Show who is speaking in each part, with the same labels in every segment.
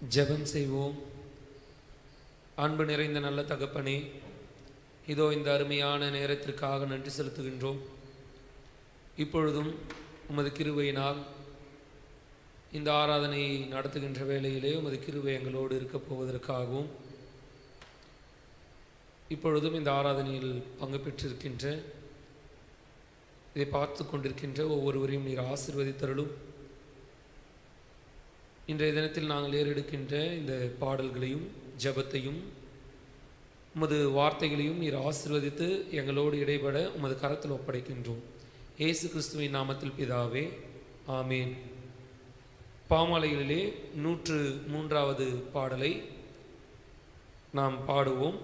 Speaker 1: ஜெபம் செய்வோம் அன்பு நிறைந்த நல்ல தகப்பனே இதோ இந்த அருமையான நேரத்திற்காக நன்றி செலுத்துகின்றோம் இப்பொழுதும் உமது கிருபையினால் இந்த ஆராதனையை நடத்துகின்ற வேளையிலே உமது கிருபை எங்களோடு இருக்கப் போவதற்காகவும் இப்பொழுதும் இந்த ஆராதனையில் பங்கு பெற்றிருக்கின்ற இதை பார்த்து கொண்டிருக்கின்ற ஒவ்வொருவரையும் நீர் ஆசிர்வதித்தருளும் இன்றைய தினத்தில் நாங்கள் ஏறெடுக்கின்ற இந்த பாடல்களையும் ஜெபத்தையும் உமது வார்த்தைகளையும் நீர் ஆசிர்வதித்து எங்களோடு இடைபட உமது கரத்தில் ஒப்படைக்கின்றோம் இயேசு கிறிஸ்துவின் நாமத்தில் பிதாவே ஆமேன் பாமாலைகளிலே நூற்று மூன்றாவது பாடலை நாம் பாடுவோம்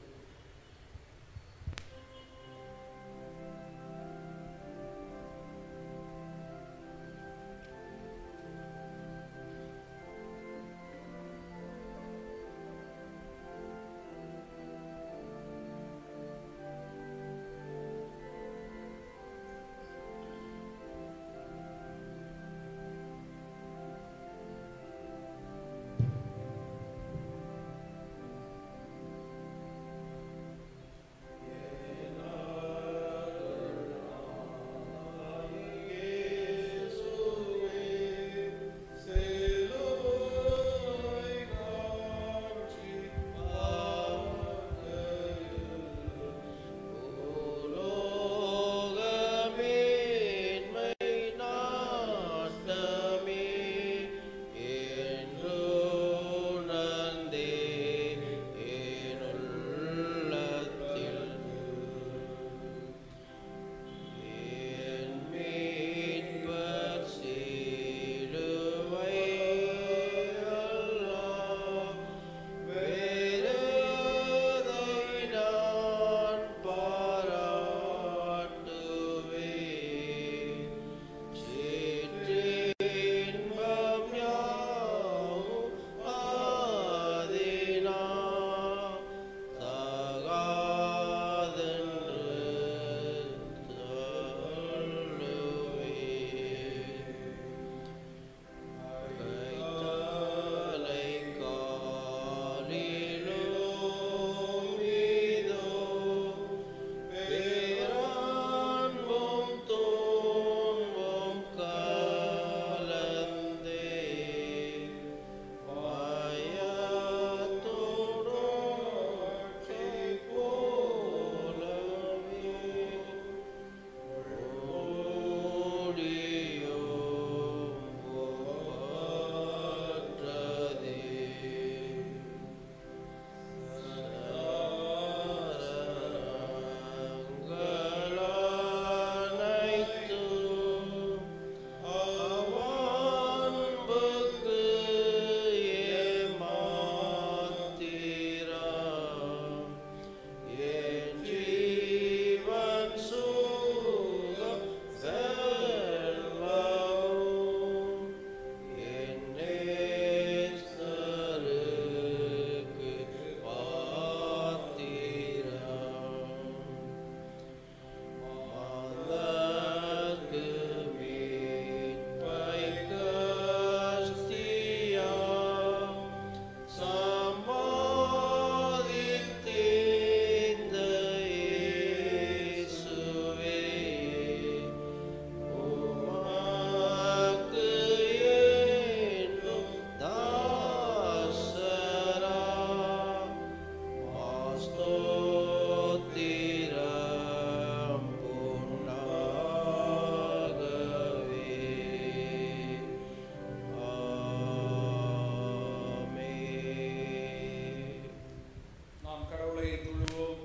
Speaker 2: நாம் கடவுளை தொழுவோம்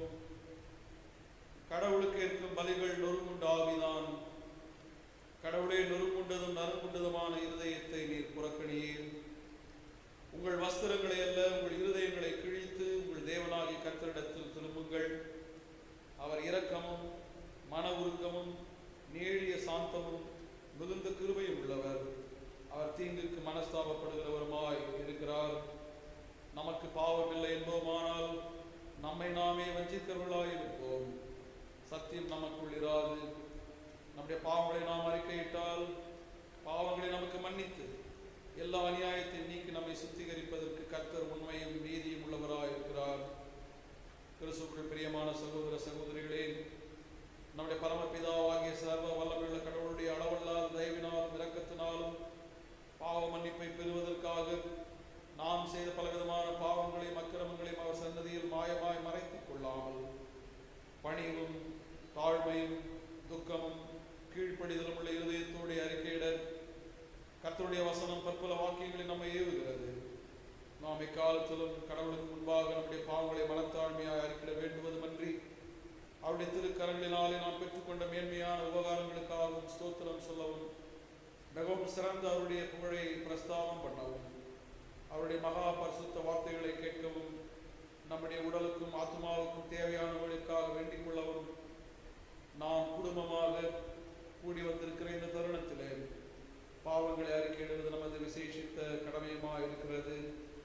Speaker 2: கடவுளுக்கு இருக்கும் பலிகள் நொறுங்குண்ட ஆவிதான் கடவுளே நொறுங்குண்டதும் நறுங்குண்டதுமான இருதயத்தை நீர் புறக்கணியீர் உங்கள் வஸ்திரங்களை அல்ல உங்கள் இருதயங்களை கிழித்து உங்கள் தேவனாகிய கர்த்தரிடத்தில் திரும்புங்கள் அவர் இரக்கமும் மன உருக்கமும் நீழிய சாந்தமும் மிகுந்த கிருபையும் உள்ளவர் அவர் தீங்குக்கு மனஸ்தாபப்படுகிறவருமாய் இருக்கிறார் நமக்கு பாவம் இல்லை என்போமானால் நம்மை நாமே வஞ்சிக்கிறவர்களாய் இருப்போம் சத்தியம் நமக்குள் இராது நம்முடைய பாவங்களை நாம் அறிக்கையிட்டால் பாவங்களை நமக்கு மன்னித்து எல்லா அநியாயத்தையும் நீக்கி நம்மை சுத்திகரிப்பதற்கு கர்த்தர் உண்மையும் நீதியும் உள்ளவராய் இருக்கிறார் கிறிஸ்துக்குள் பிரியமான சகோதர சகோதரிகளே நம்முடைய பரமபிதாவாகிய சர்வ வல்லமையுள்ள கடவுளுடைய அளவல்லாத தயவினாலும் இரக்கத்தினாலும் பாவ மன்னிப்பை பெறுவதற்காக நாம் செய்த பலவிதமான பாவங்களையும் அக்கிரமங்களையும் அவர் சன்னதியில் மாயமாய் மறைத்துக் கொள்ளாமல் பணிவும் தாழ்மையும் துக்கமும் கீழ்ப்படிதலும் உள்ள இருதயத்தோடு அறிக்கையிட கர்த்தருடைய வசனம் பற்பல வாக்கியங்களில் நம்மை ஏவுகிறது நாம் எக்காலத்திலும் கடவுளுக்கு முன்பாக நம்முடைய பாவங்களை மனத்தாழ்மையாய் அறிக்கையிட வேண்டுவதுமன்றி அவருடைய திருக்கரங்களினாலே நாம் பெற்றுக்கொண்ட மேன்மையான உபகாரங்களுக்காகவும் ஸ்தோத்திரம் சொல்லவும் மிகவும் சிறந்த அவருடைய புகழை பிரஸ்தாபம் பண்ணவும் அவருடைய மகா பரிசுத்த வார்த்தைகளை கேட்கவும் நம்முடைய உடலுக்கும் ஆத்மாவுக்கும் தேவையானவர்களுக்காக வேண்டிக் கொள்ளவும் நாம் குடும்பமாக கூடி வந்திருக்கிற இந்த தருணத்திலே பாவங்களை அறிக்கையிடுவது நமது விசேஷித்த கடமையுமாக இருக்கிறது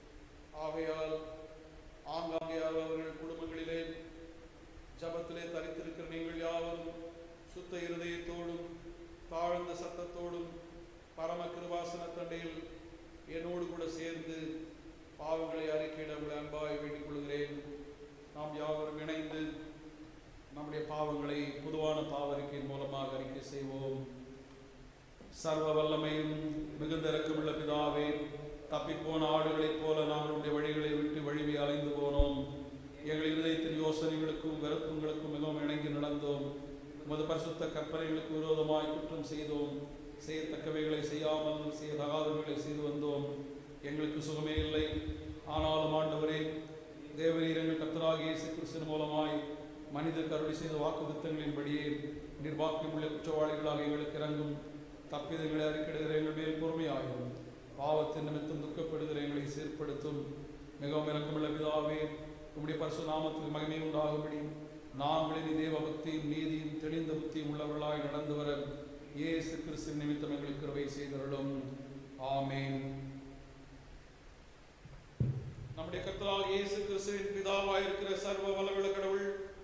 Speaker 2: ஆகையால் ஆங்காங்கே அவர்கள் குடும்பங்களிலே ஜபத்திலே தரித்திருக்கிற நீங்கள் யாவரும் சுத்த இருதயத்தோடும் தாழ்ந்த சத்தத்தோடும் பரம கிருபாசன தண்டையில் என்னோடு கூட சேர்ந்து பாவங்களை அறிக்கையிட உங்களை அன்பாய் வேண்டிக் கொள்கிறேன் நாம் யாவரும் இணைந்து நம்முடைய பாவங்களை பொதுவான பாவறிக்கையின் மூலமாக அறிக்கை செய்வோம் சர்வ வல்லமையும் மிகுந்த இரக்கமுள்ள பிதாவே தப்பிப்போன ஆடுகளைப் போல நாங்களுடைய வழிகளை விட்டு வழிவி அலைந்து போனோம் எங்கள் இருதயத்தின் யோசனைகளுக்கும் வெறுப்புங்களுக்கும் மிகவும் இணங்கி நடந்தோம் உமது பரிசுத்த கற்பனைகளுக்கு விரோதமாய் குற்றம் செய்தோம் செய்யத்தக்கவைகளை செய்யாமல் செய்யத்தகாதவைகளை செய்து வந்தோம் எங்களுக்கு சுகமே இல்லை ஆனாலும் ஆண்டவரே தேவரீர் எங்கள் கர்த்தராகிய இயேசு கிறிஸ்துவின் மூலமாய் மனிதர் கருணை செய்த வாக்குத்தங்களின்படியே நிர்வாக்கியம் உள்ள குற்றவாளிகளாக எங்களுக்கு இறங்கும் தப்பிதங்களை அறிக்கிடுகிற எங்கள் மேல் பொறுமையாகும் பாவத்தின் நிமித்தம் துக்கப்படுகிற எங்களை சீர்படுத்தும் மிகவும் இறக்கமுள்ள பிதாவே உம்முடைய பரிசு நாமத்துக்கு மகிமை உண்டாகும்படி நாங்கள் இனி தேவ பக்தியும் நீதியும் தெளிந்த புத்தியும் உள்ளவர்களாய் நடந்து வர இயேசு கிறிஸ்து நிமித்தம் எங்களுக்கு கிருபை செய்தருளும் ஆமென் நம்முடைய கர்த்தராக இயேசு கிறிஸ்துவின் பிதாவாய் இருக்கிற சர்வ வல்லமுள்ள கடவுள்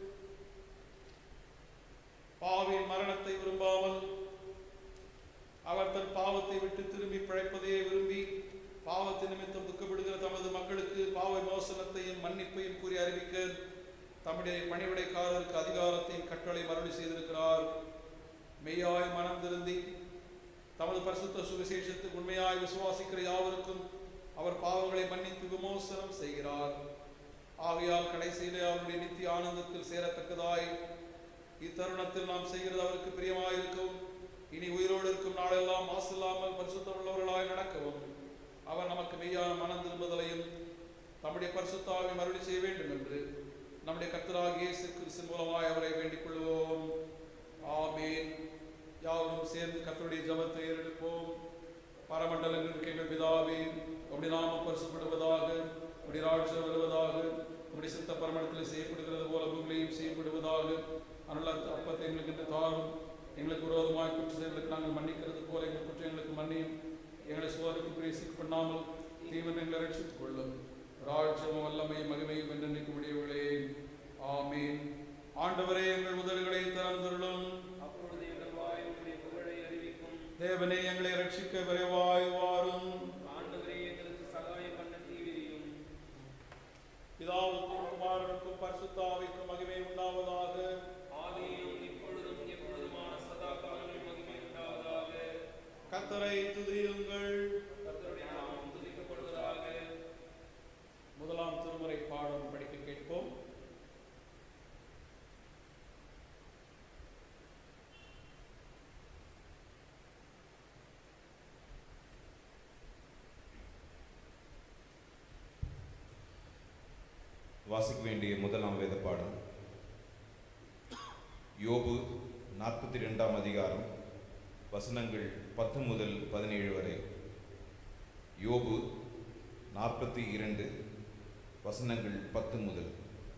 Speaker 2: பாவியின் மரணத்தை விரும்பாமல் அவர் தன் பாவத்தை விட்டு திரும்பி பிழைப்பதையே விரும்பி பாவத்தின் நிமித்தம் துக்கப்படுகிற தமது மக்களுக்கு பாவ மோசனத்தையும் மன்னிப்பையும் கூறி அறிவிக்க தம்முடைய பணிவிடைக்காரருக்கு அதிகாரத்தையும் கட்டளை மறுபடி செய்திருக்கிறார் மெய்யாய் மனம் திருந்தி தமது பரிசுத்த சுவிசேஷத்துக்கு உண்மையாய் விசுவாசிக்கிற யாவருக்கும் அவர் பாவங்களை மன்னித்து விமோசனம் செய்கிறார் ஆகையால் கடைசியிலே அவருடைய நித்திய ஆனந்தத்தில் சேரத்தக்கதாய் இத்தருணத்தில் நாம் செய்கிறது அவருக்கு பிரியமாயிருக்கவும் இனி உயிரோடு இருக்கும் நாளெல்லாம் மாசில்லாமல் பரிசுத்தம் உள்ளவர்களாய் நடக்கவும் அவர் நமக்கு மெய்யான மனம் திரும்புதலையும் தம்முடைய பரிசுத்தாவை மறுபடி செய்ய வேண்டும் என்று நம்முடைய கர்த்தராகிய இயேசு கிறிஸ்து மூலமாய் அவரை வேண்டிக் கொள்வோம் ஆமேன் யாவரும் சேர்ந்து கர்த்தருடைய ஜபத்தை ஏறெடுப்போம் பரமண்டலங்கள் இருக்க எங்கள் பிதாவே உம்முடைய நாமம் பரிசுப்படுவதாக உம்முடைய ராட்சியம் வருவதாக உம்முடைய சித்த பரமண்டத்தில் செய்யப்படுகிறது போல பூமியிலையும் செய்யப்படுவதாக அருள் அப்பத்தை எங்களுக்கு இன்று தாரும் எங்களுக்கு விரோதமாய் குற்ற செயல்களுக்கு நாங்கள் மன்னிக்கிறது போல எங்கள் குற்றங்களுக்கு மன்னியும் எங்களை சோதனைக்கு பிரேசிக் பண்ணாமல் தீவன் எங்களை ரட்சித்துக் கொள்ளும் ராஜ்யமும் வல்லமை மகிமையும் என்றென்னைக்கு உடையவர்களே ஆமீன் ஆண்டவரே எங்கள் உதடுகளை திறந்துள்ளோம்
Speaker 3: அப்பொழுது எங்கள் வாய் உம்முடைய புகழை அறிவிக்கும்
Speaker 2: தேவனே எங்களை ரட்சிக்க விரைவாய் வாரும்
Speaker 3: ஆண்டவரே எங்களுக்கு சகாயம் பண்ண தீவிரியும்
Speaker 2: பிதாவுக்கும் குமாரனுக்கும் பரிசுத்தாவிக்கும் மகிமை உண்டாவதாக
Speaker 3: ஆதியிலும் இப்பொழுதும் எப்பொழுதுமான சதா காலங்களில் மகிமை உண்டாவதாக
Speaker 2: கத்தரை துதியுங்கள்
Speaker 3: கர்த்தருடைய நாமம் துதிக்கப்படுவதாக
Speaker 2: முதலாம் திருமுறை பாடம் படிக்க கேட்போம்
Speaker 4: வாசிக்க வேண்டிய முதலாம் வேத பாடம் யோபு நாற்பத்தி ரெண்டாம் அதிகாரம் வசனங்கள் பத்து முதல் பதினேழு வரை யோபு நாற்பத்தி இரண்டு வசனங்கள் பத்து முதல்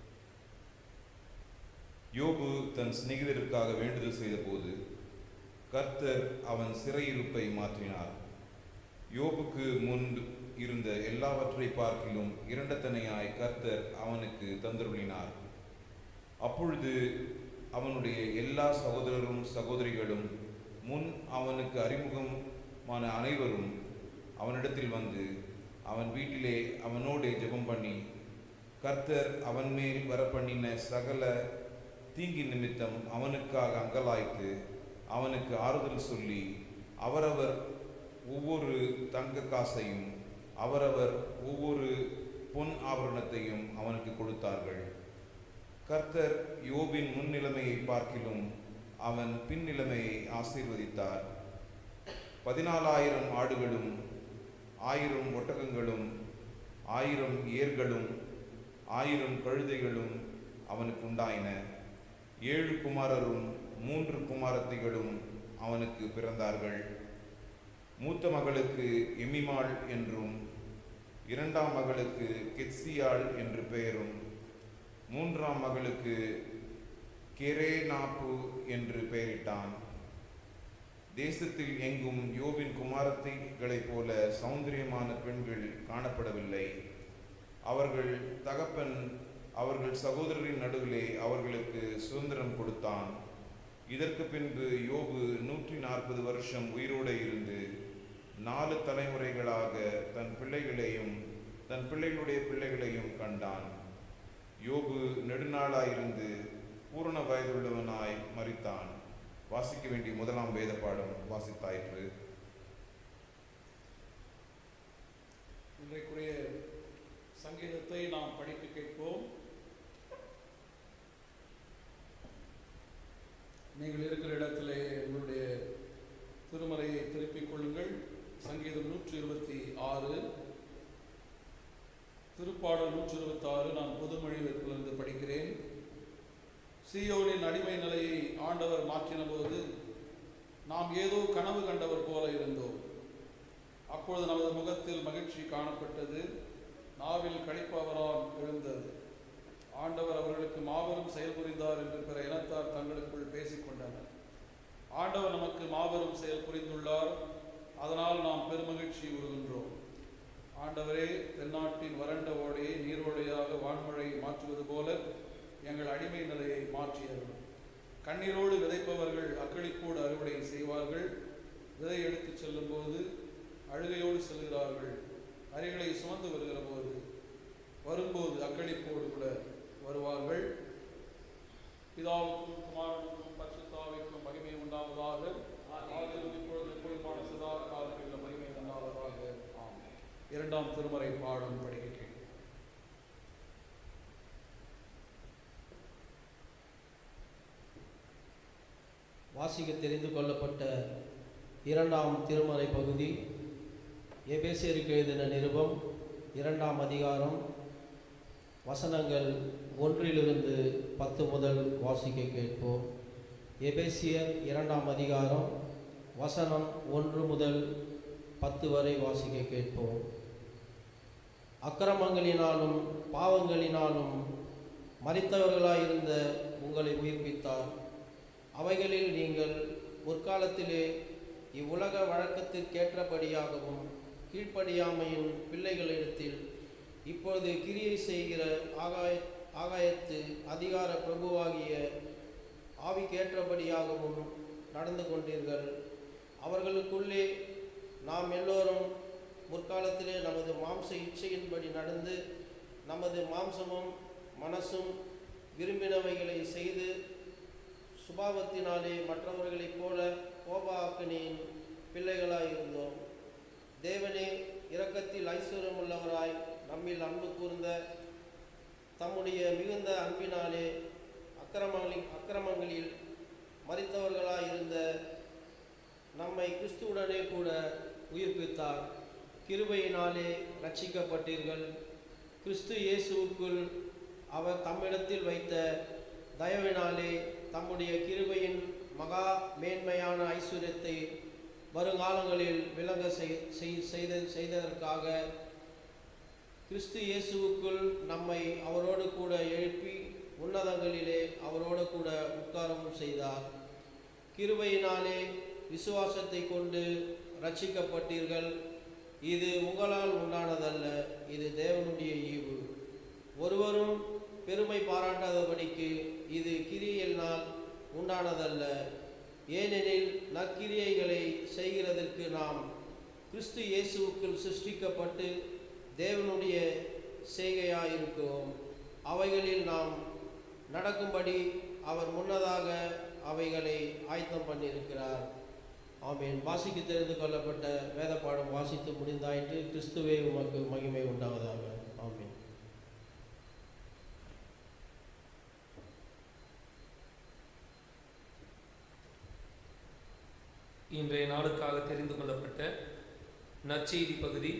Speaker 4: யோபு தன் சிநேகிதருக்காக வேண்டுதல் செய்தபோது கர்த்தர் அவன் சிறையிருப்பை மாற்றினார் யோபுக்கு முன்பு இருந்த எல்லாவற்றை பார்க்கிலும் இரண்டத்தனையாய் கர்த்தர் அவனுக்கு தந்தருளினார் அப்பொழுது அவனுடைய எல்லா சகோதரரும் சகோதரிகளும் முன் அவனுக்கு அறிமுகமான அனைவரும் அவனிடத்தில் வந்து அவன் வீட்டிலே அவனோடே ஜெபம் பண்ணி கர்த்தர் அவன் மேல் வரப்பண்ணின சகல தீங்கி நிமித்தம் அவனுக்காக அங்கலாய்த்து அவனுக்கு ஆறுதல் சொல்லி அவரவர் ஒவ்வொரு தங்க காசையும் அவரவர் ஒவ்வொரு பொன் ஆபரணத்தையும் அவனுக்கு கொடுத்தார்கள் கர்த்தர் யோபின் முன்னிலைமையை பார்க்கிலும் அவன் பின்னிலைமையை ஆசீர்வதித்தார் பதினாலாயிரம் ஆடுகளும் ஆயிரம் ஒட்டகங்களும் ஆயிரம் ஏர்களும் ஆயிரம் கழுதைகளும் அவனுக்கு உண்டாயின ஏழு குமாரரும் மூன்று குமாரத்திகளும் அவனுக்கு பிறந்தார்கள் மூத்த மகளுக்கு எமிமாள் என்றும் இரண்டாம் மகளுக்கு கெத்சியாள் என்று பெயரும் மூன்றாம் மகளுக்கு கெரேனாப்பு என்று பெயரிட்டான் தேசத்தில் எங்கும் யோபின் குமாரத்திகளைப் போல சௌந்தரியமான பெண்கள் காணப்படவில்லை அவர்கள் தகப்பன் அவர்கள் சகோதரரின் நடுவிலே அவர்களுக்கு சுதந்திரம் கொடுத்தான் இதற்கு பின்பு யோபு நூற்றி நாற்பது வருஷம் உயிரோடு இருந்து நாலு தலைமுறைகளாக தன் பிள்ளைகளையும் தன் பிள்ளைகளுடைய பிள்ளைகளையும் கண்டான் யோபு நெடுநாளாயிருந்து பூரண வயதுள்ளவனாய் மரித்தான் வாசிக்க வேண்டிய முதலாம் வேத பாடம் வாசித்தாயிற்று
Speaker 2: இன்றைக்குரிய சங்கீதத்தை நாம் படிக்க கேட்போம் நீங்கள் இருக்கிற இடத்திலே உங்களுடைய திருமறையை திருப்பிக் கொள்ளுங்கள் சங்கீதம் நூற்றி இருபத்தி ஆறு திருப்பாடல் நூற்றி இருபத்தி ஆறு நான் பொதுமொழிவிலிருந்து படிக்கிறேன் சீயோனின் அடிமை நிலையை ஆண்டவர் மாற்றின போது நாம் ஏதோ கனவு கண்டவர் போல இருந்தோம் அப்பொழுது நமது முகத்தில் மகிழ்ச்சி காணப்பட்டது நாவில் களிப்பவரால் எழுந்தது ஆண்டவர் அவர்களுக்கு மாபெரும் செயல் புரிந்தார் என்று பிற இனத்தார் தங்களுக்குள் பேசிக்கொண்டனர் ஆண்டவர் நமக்கு மாபெரும் செயல் புரிந்துள்ளார் அதனால் நாம் பெருமகிழ்ச்சி உறுகின்றோம் ஆண்டவரே தென்னாட்டின் வறண்ட ஓடையை நீரோடையாக வான்மழை மாற்றுவது போல எங்கள் அடிமை நிலையை மாற்றியருளும் கண்ணீரோடு விதைப்பவர்கள் அக்களிப்போடு அறுவடை செய்வார்கள் விதை எடுத்துச் செல்லும்போது அழுகையோடு செல்கிறார்கள் அரிகளை சுமந்து வருகிற போது வரும்போது அக்களிப்போடு கூட வருவார்கள் பிதாவுக்கும் குமாரனுக்கும் பரிசுத்தாவிற்கும் மகிமை உண்டாவதாக ஆதியிலும் இப்பொழுது எப்பொழுதுமான சதா காலங்களில் மகிமை உண்டாவதாக ஆமென் இரண்டாம் திருமறை பாடம் படிக்க கேட்கிறேன்
Speaker 5: வாசிக்க தெரிந்து கொள்ளப்பட்ட இரண்டாம் திருமறை பகுதி எபேசியருக்கு எழுதின நிருபம் இரண்டாம் அதிகாரம் வசனங்கள் ஒன்றிலிருந்து பத்து முதல் வாசிக்க கேட்போம் எபேசியர் இரண்டாம் அதிகாரம் வசனம் ஒன்று முதல் பத்து வரை வாசிக்க கேட்போம் அக்கிரமங்களினாலும் பாவங்களினாலும் மறித்தவர்களாயிருந்த உங்களை உயிர்ப்பித்தார் அவைகளில் நீங்கள் முற்காலத்திலே இவ்வுலக வழக்கத்திற்கேற்றபடியாகவும் கீழ்ப்படியாமையின் பிள்ளைகளிடத்தில் இப்பொழுது கிரியை செய்கிற ஆகாய ஆகாயத்து அதிகார பிரபுவாகிய ஆவிக்கேற்றபடியாகவும் நடந்து கொண்டீர்கள் அவர்களுக்குள்ளே நாம் எல்லோரும் முற்காலத்திலே நமது மாம்ச இச்சையின்படி நடந்து நமது மாம்சமும் மனசும் விரும்பினவைகளை செய்து சுபாவத்தினாலே மற்றவர்களைப் போல கோபாக்கினியின் பிள்ளைகளாய் இருந்தோம் தேவனே இரக்கத்தில் ஐஸ்வர்யமுள்ளவராய் நம்மில் அன்பு கூர்ந்த தம்முடைய மிகுந்த அன்பினாலே அக்கிரமங்களில் அக்கிரமங்களில் மறித்தவர்களாய் இருந்த நம்மை கிறிஸ்துவுடனே கூட உயிர்ப்பித்தார் கிருபையினாலே ரட்சிக்கப்பட்டீர்கள் கிறிஸ்து இயேசுவுக்குள் அவர் தம்மிடத்தில் வைத்த தயவினாலே தம்முடைய கிருபையின் மகா மேன்மையான ஐஸ்வர்யத்தை வருங்காலங்களில் விளங்க செய்- செய்- செய்த செய்ததற்காக கிறிஸ்து இயேசுவுக்குள் நம்மை அவரோடு கூட எழுப்பி உன்னதங்களிலே அவரோடு கூட உட்காரவும் செய்தார் கிருபையினாலே விசுவாசத்தை கொண்டு ரட்சிக்கப்பட்டீர்கள் இது உங்களால் உண்டானதல்ல இது தேவனுடைய ஈவு ஒருவரும் பெருமை பாராட்டாதபடிக்கு இது கிரியையினால் உண்டானதல்ல ஏனெனில் நற்கிரியைகளை செய்கிறதற்கு நாம் கிறிஸ்து இயேசுவுக்குள் சிருஷ்டிக்கப்பட்டு தேவனுடைய செய்கையாயிருக்கிறோம் அவைகளில் நாம் நடக்கும்படி அவர் முன்னதாக அவைகளை ஆயத்தம் பண்ணியிருக்கிறார் ஆமீன் வாசிக்கு தெரிந்து கொள்ளப்பட்ட வேத பாடம் வாசித்து முடிந்தாயிற்று கிறிஸ்துவே உமக்கு மகிமை உண்டாவதாக ஆமீன்
Speaker 1: இன்றைய நாளுக்காக தெரிந்து கொள்ளப்பட்ட நற்செய்தி பகுதி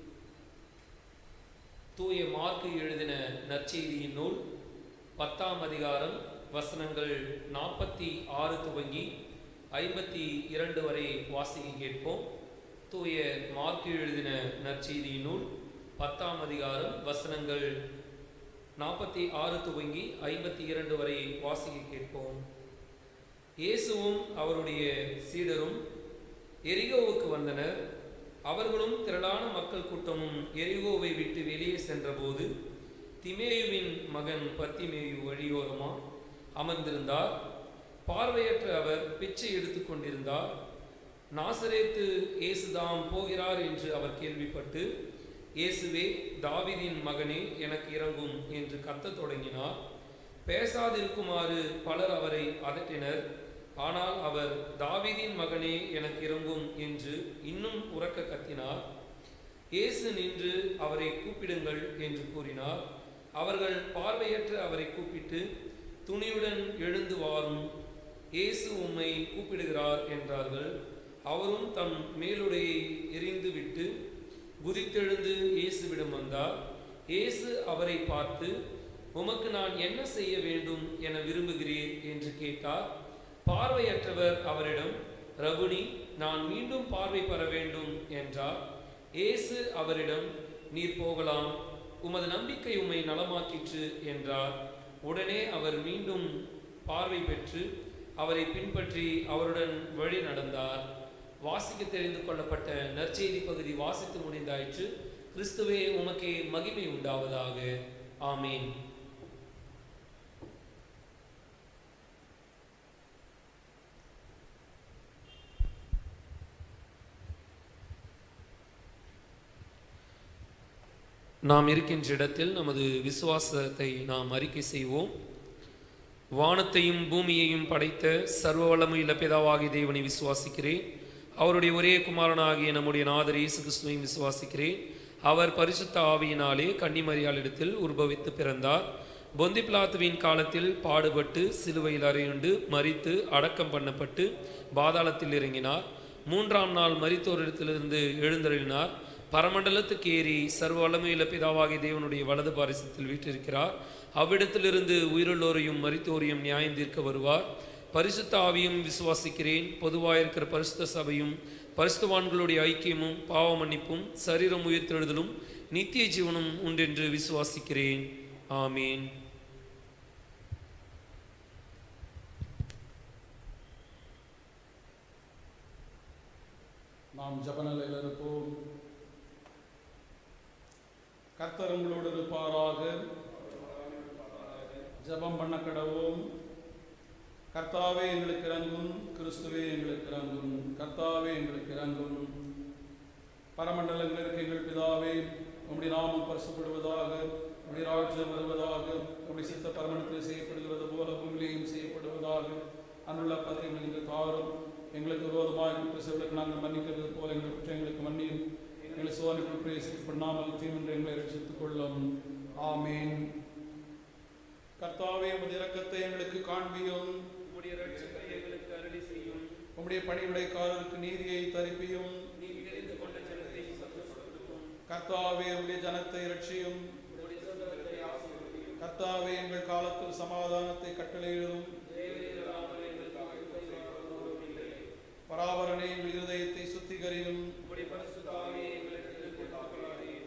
Speaker 1: தூய மார்க்கு எழுதின நற்செய்தியின் நூல் பத்தாம் அதிகாரம் வசனங்கள் நாற்பத்தி ஆறு துவங்கி ஐம்பத்தி இரண்டு வரை வாசிக்க கேட்போம் தூய மார்க்கு எழுதின நற்செய்தியின் நூல் பத்தாம் அதிகாரம் வசனங்கள் நாற்பத்தி ஆறு துவங்கி ஐம்பத்தி இரண்டு வரை வாசிக்க கேட்போம் இயேசுவும் அவருடைய சீடரும் எரிகோவுக்கு வந்தனர் அவர்களும் திரளான மக்கள் கூட்டமும் எரிகோவை விட்டு வெளியே சென்றபோது திமேயுவின் மகன் பத்திமேயு வழியோரமா அமர்ந்திருந்தார் பார்வையற்ற அவர் பிச்சை எடுத்துக் கொண்டிருந்தார் நாசரேத்து இயேசுதாம் போகிறார் என்று அவர் கேள்விப்பட்டு இயேசுவே தாவீதின் மகனே எனக்கு இறங்கும் என்று கத்தத் தொடங்கினார் பேசாதிருக்குமாறு பலர் அவரை அதட்டினர் ஆனால் அவர் தாவீதின் மகனே எனக்கு இறங்கும் என்று இன்னும் உரக்க கத்தினார் இயேசு நின்று அவரை கூப்பிடுங்கள் என்று கூறினார் அவர்கள் பார்வையற்ற அவரை கூப்பிட்டு துணியுடன் எழுந்து வாரும் இயேசு உம்மை கூப்பிடுகிறார் என்றார்கள் அவரும் தம் மேலுடையை எறிந்துவிட்டு குதித்தெழுந்து இயேசுவிடம் வந்தார் இயேசு அவரை பார்த்து உமக்கு நான் என்ன செய்ய வேண்டும் என விரும்புகிறீர் என்று கேட்டார் பார்வையற்றவர் அவரிடம் ரகுனி நான் மீண்டும் பார்வை பெற வேண்டும் என்றார் இயேசு அவரிடம் நீர் போகலாம் உமது நம்பிக்கை உம்மை நலமாக்கிற்று என்றார் உடனே அவர் மீண்டும் பார்வை பெற்று அவரை பின்பற்றி அவருடன் வழி நடந்தார் வாசிக்க தெரிந்து கொள்ளப்பட்ட நற்செய்தி பகுதி வாசித்து முடிந்தாயிற்று கிறிஸ்துவே உமக்கே மகிமை உண்டாவதாக ஆமீன் நாம் இருக்கின்ற இடத்தில் நமது விசுவாசத்தை நாம் அறிக்கை செய்வோம் வானத்தையும் பூமியையும் படைத்த சர்வ வல்லமையுள்ள பிதாவாகிய தேவனை விசுவாசிக்கிறேன் அவருடைய ஒரே குமாரனாகிய நம்முடைய நாதர் இயேசு கிறிஸ்துவையும் விசுவாசிக்கிறேன் அவர் பரிசுத்த ஆவியினாலே கன்னிமரியாளிடத்தில் உற்பவித்து பிறந்தார் பொந்தி பிலாத்துவின் காலத்தில் பாடுபட்டு சிலுவையில் அறையுண்டு மரித்து அடக்கம் பண்ணப்பட்டு பாதாளத்தில் இறங்கினார் மூன்றாம் நாள் மரித்தோரிடத்திலிருந்து எழுந்தருளினார் பரமண்டலத்துக்கு ஏறி சர்வ வல்லமையுள்ள பிதாவாகிய தேவனுடைய வலது பாரிசத்தில் வீற்றிருக்கிறார் அவ்விடத்திலிருந்து உயிருள்ளோரையும் மரித்தோரையும் நியாயம் தீர்க்க வருவார் பரிசுத்த ஆவியும் விசுவாசிக்கிறேன் பொதுவாயிருக்கிற பரிசுத்த சபையும் பரிசுத்தவான்களுடைய ஐக்கியமும் பாவ மன்னிப்பும் சரீரம் உயிர்த்தெழுதலும் நித்திய ஜீவனும் உண்டென்று விசுவாசிக்கிறேன் ஆமீன்
Speaker 2: நாம் ஜபநிலையில் இருப்போம் கர்த்தர் உங்களோடு இருப்பாராக ஜெபம் பண்ண கடவோம் கர்த்தாவே எங்களுக்கு இறங்கும் கிறிஸ்துவே எங்களுக்கு இறங்கும் கர்த்தாவே எங்களுக்கு இறங்கும் பரமண்டலங்களுக்கு எங்கள் பிதாவே உம்முடைய நாமம் பரிசுப்படுவதாக உம்முடைய ராஜ்யம் வருவதாக உம்முடைய சித்த பரமண்டத்தில் செய்யப்படுகிறது போல பூமியிலேயும் செய்யப்படுவதாக அன்றுள்ள பதவிகளை நீங்கள் தாரும் எங்களுக்கு விரோதமாக குற்ற செயலுக்கு நாங்கள் மன்னிக்கிறது போல எங்கள் குற்றங்களுக்கு மன்னியும் எங்களை சோதனைக்குள் பிரவேசிக்கப்படாமல் தீமென்று எங்களை ரட்சித்துக் கொள்ளும் ஆமீன் கர்த்தாவே உமது இரக்கத்தை எங்களுக்கு காண்பியும்
Speaker 3: உம்முடைய ரட்சிப்பை எங்களுக்கு அருளி செய்யும்
Speaker 2: உம்முடைய பணிவிடைக்காரருக்கு நீதியை தரிப்பியும்
Speaker 3: நீர் தெரிந்து கொண்ட ஜனத்தை சந்தோஷப்படுத்தும்
Speaker 2: கர்த்தாவே உம்முடைய ஜனத்தை ரட்சியும்
Speaker 3: உம்முடைய சொந்தத்தை ஆசீர்வதியும்
Speaker 2: கர்த்தாவே எங்கள் காலத்தில் சமாதானத்தை கட்டளையிடும்
Speaker 3: தேவரீர் இல்லாமல் எங்களுக்கு ஒன்றும் இல்லை
Speaker 2: பராபரனை எங்கள் இருதயத்தை சுத்திகரியும்
Speaker 3: உம்முடைய பரிசுத்த ஆவியை எங்களிடத்தில் கொடுத்துக் கொள்ளாதீர்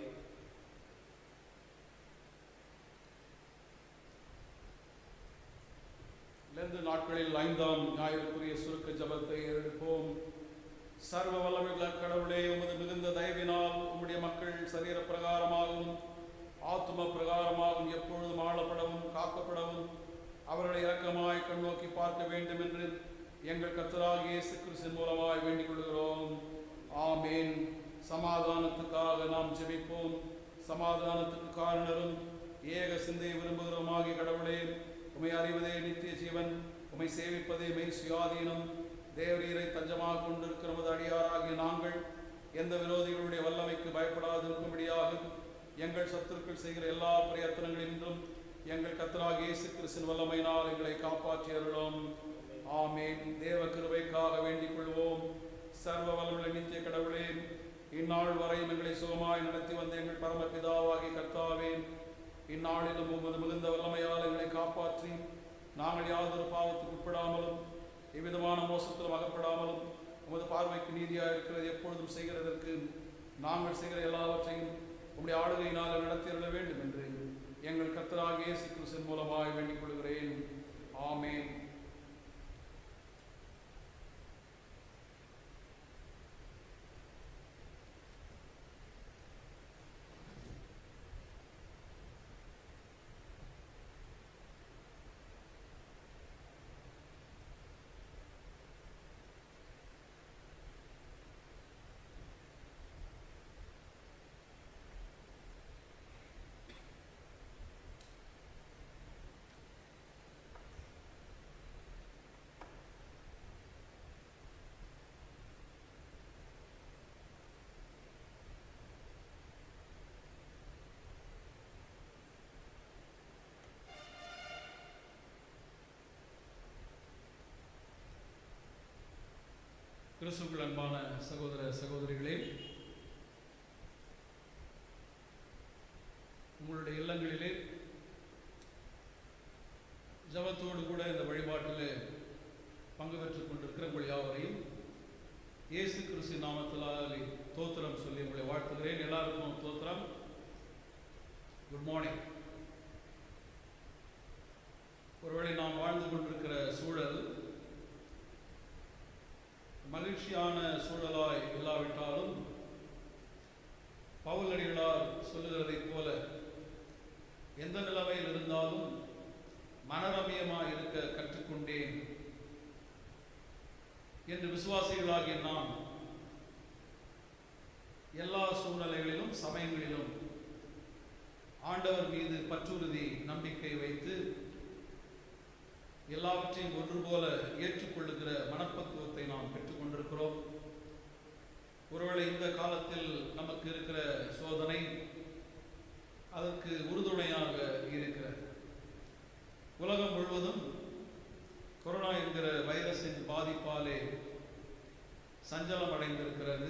Speaker 2: லெந்து நாட்களில் ஐந்தாம் ஞாயிற்றுக்குரிய சுருக்க ஜபத்தை எடுப்போம் சர்வ வல்லமையுள்ள கடவுளே உமது மிகுந்த தயவினால் உம்முடைய மக்கள் சரீர பிரகாரமாகவும் ஆத்தும பிரகாரமாகவும் எப்பொழுதும் ஆளப்படவும் காக்கப்படவும் அவர்களை இரக்கமாய் கண்ணோக்கி பார்க்க வேண்டும் என்று எங்கள் கர்த்தராகிய இயேசு கிறிஸ்துவின் மூலமாய் வேண்டிக் கொள்கிறோம் ஆமேன் சமாதானத்துக்காக நாம் ஜெபிப்போம் சமாதானத்துக்கு காரணரும் ஏக சிந்தையை விரும்புகிறோமாகிய கடவுளே உமை அறிவதே நித்திய ஜீவன் உமை சேவிப்பதே மெய் சுயாதீனம் தேவரீரை தஞ்சமாக கொண்டிருக்கிற நமது அடியாராகிய நாங்கள் எந்த விரோதிகளுடைய வல்லமைக்கு பயப்படாதிருக்கும்படியாக எங்கள் சத்துருக்கள் செய்கிற எல்லா பிரயத்தனங்களிலும் எங்கள் கத்தராகிய இயேசு கிறிஸ்தின் வல்லமையினால் எங்களை காப்பாற்றி அருளும் ஆமென் தேவ கிருபைக்காக வேண்டிக் கொள்வோம் சர்வ வல்லமுள்ள நித்திய கடவுளே இந்நாள் வரையும் எங்களை சுகமாய் நடத்தி வந்த எங்கள் பரமபிதாவாகிய கர்த்தாவே இந்நாளிலும் உமது மிகுந்த வல்லமையால் எங்களை காப்பாற்றி நாங்கள் யாதொரு பாவத்துக்கு உட்படாமலும் எவ்விதமான மோசத்திலும் அகப்படாமலும் உமது பார்வைக்கு நீதியாக இருக்கிறது எப்பொழுதும் செய்கிறதற்கு நாங்கள் செய்கிற எல்லாவற்றையும் உம்முடைய ஆளுகையினால் நடத்தியிருக்க வேண்டும் என்று எங்கள் கர்த்தராகிய இயேசு கிறிஸ்துவின் மூலமாய் வேண்டிக் கொள்கிறேன் ஆமென் கிறிஸ்துக்குள் அன்பான சகோதர சகோதரிகளே உங்களுடைய இல்லங்களிலே ஜபத்தோடு கூட இந்த வழிபாட்டில் பங்கு பெற்றுக் கொண்டிருக்கிற உங்கள் யாவரையும் இயேசு கிறிஸ்து நாமத்திலாலே தோத்திரம் சொல்லி உங்களை வாழ்த்துகிறேன் எல்லாருக்கும் தோத்திரம் குட் மார்னிங் ஒருவேளை நாம் வாழ்ந்து கொண்டிருக்கிற சூழல் மகிழ்ச்சியான சூழலாய் இல்லாவிட்டாலும் பவுலடிகளார் சொல்லுகிறதைப் போல எந்த நிலைமையில் இருந்தாலும் மனரமியமாய் இருக்க கற்றுக்கொண்டேன் என்று விசுவாசிகளாகிய நாம் எல்லா சூழ்நிலைகளிலும் சமயங்களிலும் ஆண்டவர் மீது பற்றுறுதி நம்பிக்கை வைத்து எல்லாவற்றையும் ஒன்று போல ஏற்றுக்கொள்ளுகிற மனப்பக்குவத்தை நாம் பெற்றுக்கொண்டிருக்கிறோம் ஒருவேளை இந்த காலத்தில் நமக்கு இருக்கிற சோதனை அதற்கு உறுதுணையாக இருக்கிறது உலகம் முழுவதும் கொரோனா என்கிற வைரஸின் பாதிப்பாலே சஞ்சலம் அடைந்திருக்கிறது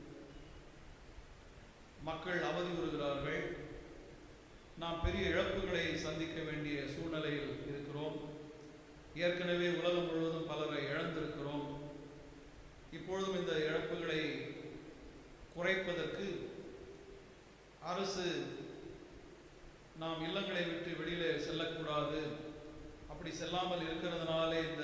Speaker 2: மக்கள் அவதியுறுகிறார்கள் நாம் பெரிய இழப்புகளை சந்திக்க வேண்டிய சூழ்நிலையில் இருக்கிறோம் ஏற்கனவே உலகம் முழுவதும் பலரை இழந்திருக்கிறோம் இப்பொழுதும் இந்த இழப்புகளை குறைப்பதற்கு அரசு நாம் இல்லங்களை விட்டு வெளியில செல்லக்கூடாது அப்படி செல்லாமல் இருக்கிறதுனாலே இந்த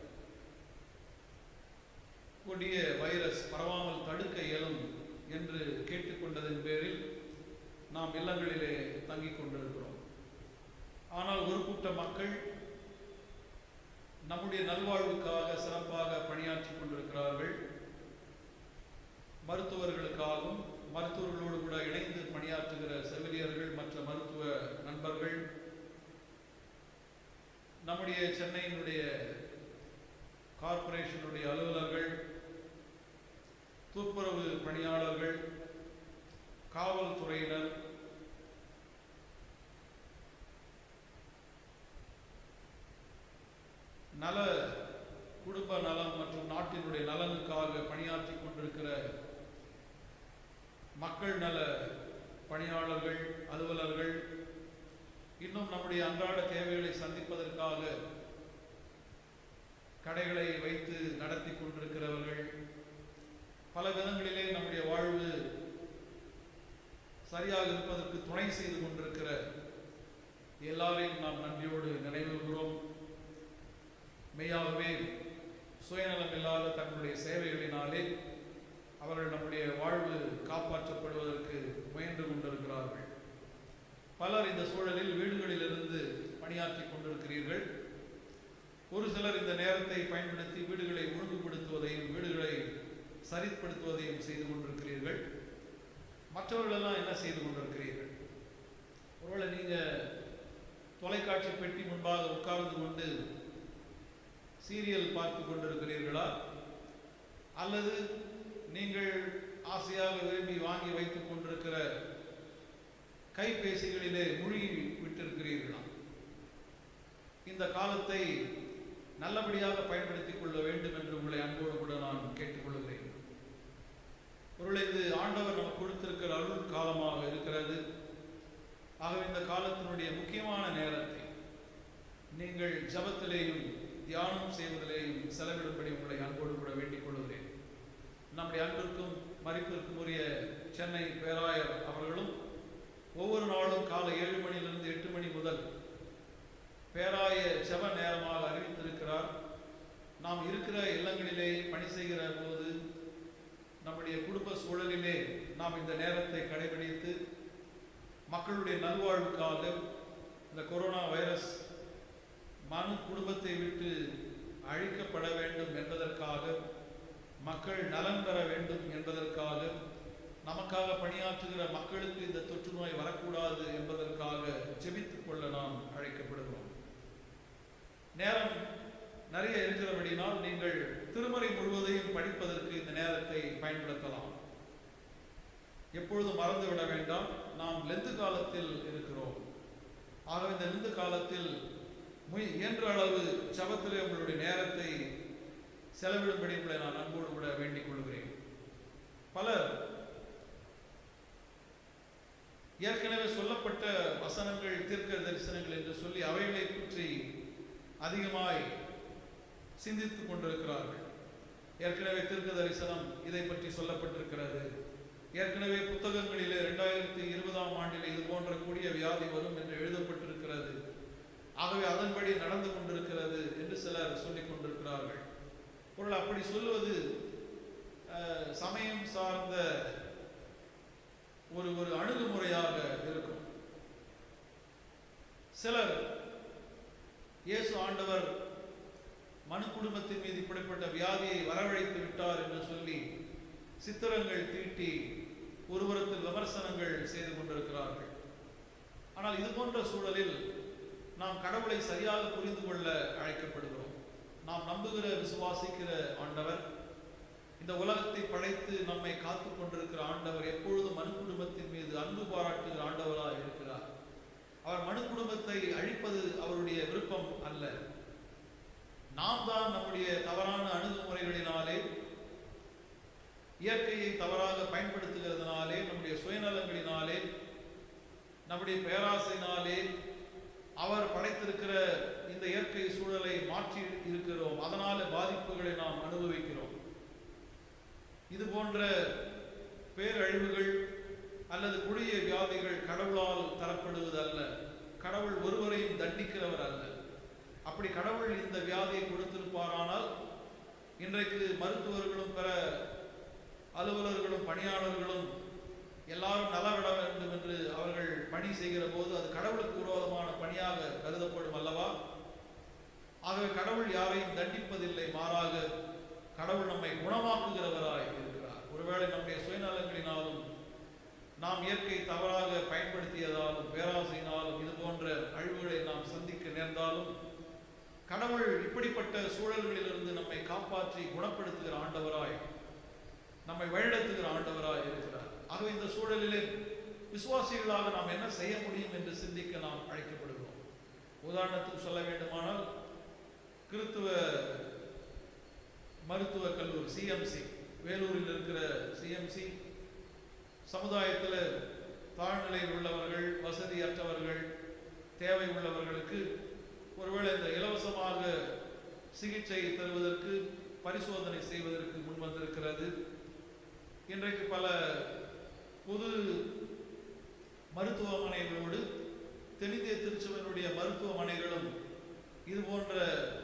Speaker 2: கொடிய வைரஸ் பரவாமல் தடுக்க இயலும் என்று கேட்டுக்கொண்டதன் பேரில் நாம் இல்லங்களிலே தங்கிக் கொண்டிருக்கிறோம் ஆனால் ஒரு கூட்ட மக்கள் நம்முடைய நல்வாழ்வுக்காக சிறப்பாக பணியாற்றி கொண்டிருக்கிறார்கள் மருத்துவர்களுக்காகவும் மருத்துவர்களோடு கூட இணைந்து பணியாற்றுகிற செவிலியர்கள் மற்ற மருத்துவ நண்பர்கள் நம்முடைய சென்னையினுடைய கார்ப்பரேஷனுடைய அலுவலர்கள் துப்புரவு பணியாளர்கள் காவல்துறையினர் நல குடும்ப நலம் மற்றும் நாட்டினுடைய நலனுக்காக பணியாற்றி கொண்டிருக்கிற மக்கள் நல பணியாளர்கள் அலுவலர்கள் இன்னும் நம்முடைய அன்றாட தேவைகளை சந்திப்பதற்காக கடைகளை வைத்து நடத்தி கொண்டிருக்கிறவர்கள் பல விதங்களிலே நம்முடைய வாழ்வு சரியாக இருப்பதற்கு துணை செய்து கொண்டிருக்கிற எல்லாரையும் நாம் நன்றியோடு நினைவுகிறோம் மெய்யாகவே சுயநலம் இல்லாத தங்களுடைய சேவைகளினாலே அவர்கள் நம்முடைய வாழ்வு காப்பாற்றப்படுவதற்கு முயன்று கொண்டிருக்கிறார்கள் பலர் இந்த சூழலில் வீடுகளிலிருந்து பணியாற்றி கொண்டிருக்கிறீர்கள் ஒரு சிலர் இந்த நேரத்தை பயன்படுத்தி வீடுகளை ஒழுங்குபடுத்துவதையும் வீடுகளை சரிப்படுத்துவதையும் செய்து கொண்டிருக்கிறீர்கள் மற்றவர்களெல்லாம் என்ன செய்து கொண்டிருக்கிறீர்கள் ஒருவேளை நீங்கள் தொலைக்காட்சி பெட்டி முன்பாக உட்கார்ந்து கொண்டு சீரியல் பார்த்து கொண்டிருக்கிறீர்களா அல்லது நீங்கள் ஆசையாக விரும்பி வாங்கி வைத்துக் கொண்டிருக்கிற கைபேசிகளிலே மூழ்கி விட்டிருக்கிறீர்களா இந்த காலத்தை நல்லபடியாக பயன்படுத்திக் கொள்ள வேண்டும் என்று உங்களை அன்போடு கூட நான் கேட்டுக்கொள்கிறேன் பொருளை இது ஆண்டவர் நமக்கு கொடுத்திருக்கிற அருள் காலமாக இருக்கிறது ஆகவே இந்த காலத்தினுடைய முக்கியமான நேரத்தை நீங்கள் ஜபத்திலேயும் தியானம் செய்வதிலேயும் செலவிடும்படி உங்களை அன்போடு கூட வேண்டிக் கொள்கிறேன் நம்முடைய அன்பிற்கும் மதிப்பிற்கும் உரிய சென்னை பேராயர் அவர்களும் ஒவ்வொரு நாளும் காலை ஏழு மணியிலிருந்து எட்டு மணி முதல் பேராய ஜெப நேரமாக அறிவித்திருக்கிறார் நாம் இருக்கிற இல்லங்களிலே பணி செய்கிற போது நம்முடைய குடும்ப சூழலிலே நாம் இந்த நேரத்தை கடைபிடித்து மக்களுடைய நல்வாழ்வுக்காக இந்த கொரோனா வைரஸ் மனு குடும்பத்தை விட்டு அழிக்கப்பட வேண்டும் என்பதற்காக மக்கள் நலன் பெற வேண்டும் என்பதற்காக நமக்காக பணியாற்றுகிற மக்களுக்கு இந்த தொற்று நோய் வரக்கூடாது என்பதற்காக ஜெபித்துக் கொள்ள நாம் அழைக்கப்படுகிறோம் நேரம் நிறைய இருக்கிறபடினால் நீங்கள் திருமறை முழுவதையும் படிப்பதற்கு இந்த நேரத்தை பயன்படுத்தலாம் எப்பொழுதும் மறந்துவிட வேண்டாம் நாம் லெந்து காலத்தில் இருக்கிறோம் ஆகவே இந்த லெந்து காலத்தில் முய- இயன்ற அளவு ஜபத்திலே உங்களுடைய நேரத்தை செலவிடும்படி உங்களை நான் அன்போடு கூட வேண்டிக் கொள்கிறேன் பலர் ஏற்கனவே சொல்லப்பட்ட வசனங்கள் தீர்க்க தரிசனங்கள் என்று சொல்லி அவைகளை பற்றி அதிகமாய் சிந்தித்துக் கொண்டிருக்கிறார்கள் ஏற்கனவே தீர்க்க தரிசனம் இதை பற்றி சொல்லப்பட்டிருக்கிறது ஏற்கனவே புத்தகங்களிலே இரண்டாயிரத்தி இருபதாம் ஆண்டில் இது போன்ற கூடிய வியாதி வரும் என்று எழுதப்பட்டிருக்கிறது ஆகவே அதன்படி நடந்து கொண்டிருக்கிறது என்று சிலர் சொல்லிக் கொண்டிருக்கிறார்கள் பொருள் அப்படி சொல்லுவது அஹ், சமயம் சார்ந்த ஒரு ஒரு அணுகுமுறையாக இருக்கும் சிலர் இயேசு ஆண்டவர் மனு குடும்பத்தின் மீது இப்படிப்பட்ட வியாதியை வரவழைத்து விட்டார் என்று சொல்லி சித்திரங்கள் தீட்டி ஒருபுறத்தில் விமர்சனங்கள் செய்து கொண்டிருக்கிறார்கள் ஆனால் இது போன்ற சூழலில் நாம் கடவுளை சரியாக புரிந்து கொள்ள அழைக்கப்படுகிறோம் நாம் நம்புகிற விசுவாசிக்கிற ஆண்டவர் இந்த உலகத்தை படைத்து நம்மை காத்துக் கொண்டிருக்கிற ஆண்டவர் எப்பொழுதும் மனு குடும்பத்தின் மீது அன்பு பாராட்டுகிற ஆண்டவராக இருக்கிறார் அவர் மனு குடும்பத்தை அழிப்பது அவருடைய விருப்பம் அல்ல நாம் தான் நம்முடைய தவறான அணுகுமுறைகளினாலே இயற்கையை தவறாக பயன்படுத்துகிறதுனாலே நம்முடைய சுயநலங்களினாலே நம்முடைய பேராசையினாலே அவர் படைத்திருக்கிற இந்த இயற்கை சூழலை மாற்றி இருக்கிறோம் அதனால பாதிப்புகளை நாம் அனுபவிக்கிறோம் இது போன்ற பேரழிவுகள் அல்லது கொடிய வியாதிகள் கடவுளால் தரப்படுவது அல்ல கடவுள் ஒருவரையும் தண்டிக்கிறவர் அல்ல அப்படி கடவுள் இந்த வியாதியை கொடுத்திருப்பாரானால் இன்றைக்கு மருத்துவர்களும் பிற அலுவலர்களும் பணியாளர்களும் எல்லாரும் நலவிட வேண்டும் என்று அவர்கள் பணி செய்கிற போது அது கடவுளுக்கு விரோதமான பணியாக கருதப்படும் அல்லவா ஆகவே கடவுள் யாரையும் தண்டிப்பதில்லை மாறாக கடவுள் நம்மை குணமாக்குகிறவராய் இருக்கிறார் ஒருவேளை நம்முடைய சுயநலங்களினாலும் நாம் இயற்கை தவறாக பயன்படுத்தியதாலும் பேராசையினாலும் இது போன்ற அழிவுகளை நாம் சந்திக்க நேர்ந்தாலும் கடவுள் இப்படிப்பட்ட சூழல்களிலிருந்து நம்மை காப்பாற்றி குணப்படுத்துகிற ஆண்டவராய் நம்மை வழிநடத்துகிற ஆண்டவராய் இருக்கிறார் ஆகவே இந்த சூழலிலே விசுவாசிகளாக நாம் என்ன செய்ய முடியும் என்று சிந்திக்க நாம் அழைக்கப்படுகிறோம் உதாரணத்துக்கு சொல்ல வேண்டுமானால் கிறித்துவ மருத்துவக் கல்லூரி சிஎம்சி வேலூரில் இருக்கிற சிஎம்சி சமுதாயத்தில் தாழ்நிலையில் உள்ளவர்கள் வசதியற்றவர்கள் தேவை உள்ளவர்களுக்கு ஒருவேளை இந்த இலவசமாக சிகிச்சை தருவதற்கு பரிசோதனை செய்வதற்கு முன் வந்திருக்கிறது இன்றைக்கு பல பொது மருத்துவமனைகளோடு தென்னிந்திய திருச்சபையினுடைய மருத்துவமனைகளும் இது போன்ற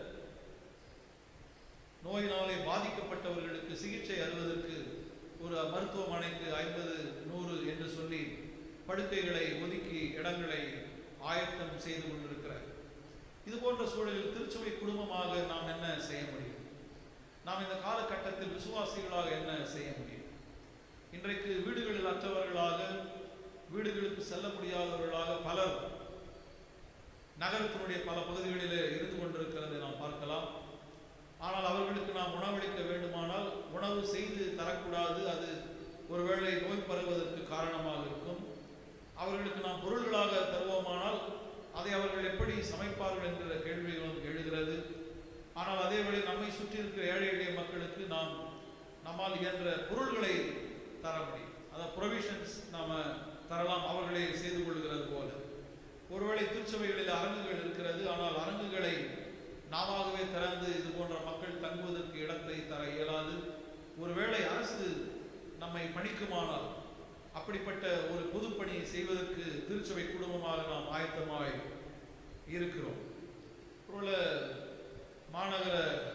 Speaker 2: நோயினாலே பாதிக்கப்பட்டவர்களுக்கு சிகிச்சை அறுவதற்கு ஒரு மருத்துவமனைக்கு ஐம்பது நூறு என்று சொல்லி படுக்கைகளை ஒதுக்கி இடங்களை ஆயத்தம் செய்து கொண்டிருக்கிறார் இது போன்ற சூழலில் திருச்சபை குடும்பமாக நாம் என்ன செய்ய முடியும் நாம் இந்த காலகட்டத்தில் விசுவாசிகளாக என்ன செய்ய முடியும் இன்றைக்கு வீடுகளில் அற்றவர்களாக வீடுகளுக்கு செல்ல முடியாதவர்களாக பலர் நகரத்தினுடைய பல பகுதிகளிலே இருந்து கொண்டிருக்கிறதை நாம் பார்க்கலாம் ஆனால் அவர்களுக்கு நாம் உணவளிக்க வேண்டுமானால் உணவு செய்து தரக்கூடாது அது ஒருவேளை நோய் பரவுவதற்கு காரணமாக இருக்கும் அவர்களுக்கு நாம் பொருள்களாக தருவோமானால் அதை அவர்கள் எப்படி சமைப்பார்கள் என்கிற கேள்விகளும் எழுகிறது ஆனால் அதே வேளை நம்மை சுற்றி இருக்கிற ஏழை எளிய மக்களுக்கு நாம் நம்மால் இயன்ற பொருள்களை தர முடியும் அதாவது ப்ரொவிஷன்ஸ் நாம தரலாம் அவர்களே செய்து கொள்கிறது போல ஒருவேளை திருச்சபைகளில் அரங்குகள் இருக்கிறது ஆனால் அரங்குகளை நாமாகவே திறந்து இது போன்ற மக்கள் தங்குவதற்கு இடத்தை தர இயலாது ஒருவேளை அரசு நம்மை பணிக்குமானால் அப்படிப்பட்ட ஒரு பொதுப்பணியை செய்வதற்கு திருச்சபை குடும்பமாக நாம் ஆயத்தமாய் இருக்கிறோம் ஒருவேளை மாநகர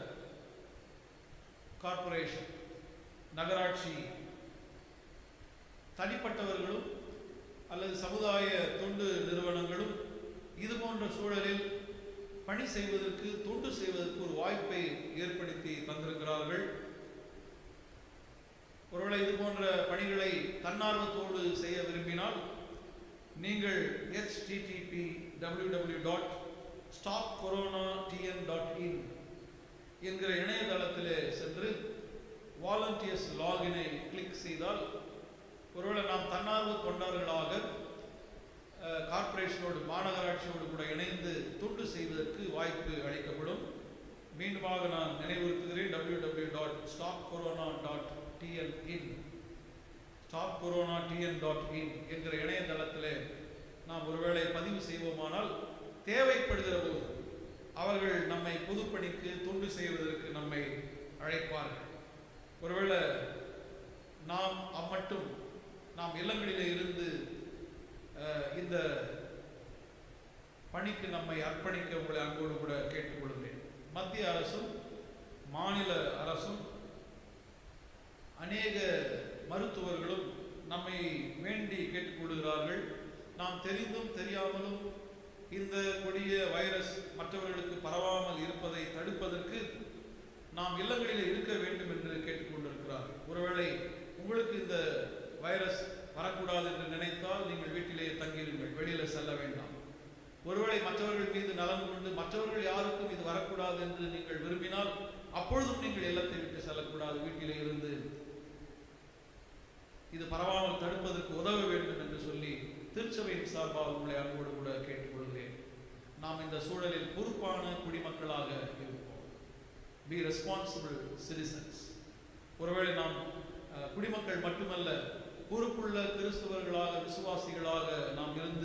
Speaker 2: கார்ப்பரேஷன் நகராட்சி தனிப்பட்டவர்களும் அல்லது சமுதாய தொண்டு நிறுவனங்களும் இது போன்ற சூழலில் பணி செய்வதற்கு தொண்டு செய்வதற்கு ஒரு வாய்ப்பை ஏற்படுத்தி தந்திருக்கிறார்கள் ஒருவேளை இது போன்ற பணிகளை தன்னார்வத்தோடு செய்ய விரும்பினால் நீங்கள் http www dot stop corona TN dot in என்கிற இணையதளத்திலே சென்று வாலண்டியர்ஸ் லாகினை கிளிக் செய்தால் ஒருவேளை நாம் தன்னார்வ தொண்டர்களாக அஹ், கார்ப்பரேஷனோடு மாநகராட்சியோடு கூட இணைந்து தொண்டு செய்வதற்கு வாய்ப்பு அளிக்கப்படும் மீண்டுமாக நான் நினைவுறுத்துகிறேன் www dot stop corona dot TN in stop corona TN dot in என்கிற இணையதளத்திலே நாம் ஒருவேளை பதிவு செய்வோமானால் தேவைப்படுகிற போது அவர்கள் நம்மை பொதுப்பணிக்கு தொண்டு செய்வதற்கு நம்மை அழைப்பார்கள் ஒருவேளை நாம் அம்மட்டும் நாம் இல்லங்களிலே இருந்து அஹ், இந்த பணிக்கு நம்மை அர்ப்பணிக்க உங்களை அன்போடு கூட கேட்டுக்கொள்கிறேன் மத்திய அரசும் மாநில அரசும் அநேக மருத்துவர்களும் நம்மை வேண்டி கேட்டுக்கொள்கிறார்கள் நாம் தெரிந்தும் தெரியாமலும் இந்த கொடிய வைரஸ் மற்றவர்களுக்கு பரவாமல் இருப்பதை தடுப்பதற்கு நாம் இல்லங்களில் இருக்க வேண்டும் என்று கேட்டுக்கொண்டிருக்கிறார்கள் ஒருவேளை உங்களுக்கு இந்த வைரஸ் வரக்கூடாது என்று நினைத்தால் நீங்கள் வீட்டிலேயே தங்கியிருங்கள் வெளியில செல்ல வேண்டாம் ஒருவேளை மற்றவர்கள் மீது நலன் கொண்டு மற்றவர்கள் யாருக்கும் இது வரக்கூடாது என்று நீங்கள் விரும்பினால் அப்பொழுதும் நீங்கள் இல்லத்தை விட்டு செல்லக்கூடாது வீட்டிலே இருந்து இது பரவாமல் தடுப்பதற்கு உதவ வேண்டும் என்று சொல்லி திருச்சபையின் சார்பாக உங்களை அன்போடு கூட கேட்டுக்கொள்கிறேன் நாம் இந்த சூழலில் பொறுப்பான குடிமக்களாக இருப்போம் பி ரெஸ்பான்சிபிள் சிட்டிசன்ஸ் ஒருவேளை நாம் அஹ், குடிமக்கள் மட்டுமல்ல பொறுப்புள்ள கிறிஸ்தவர்களாக விசுவாசிகளாக நாம் இருந்து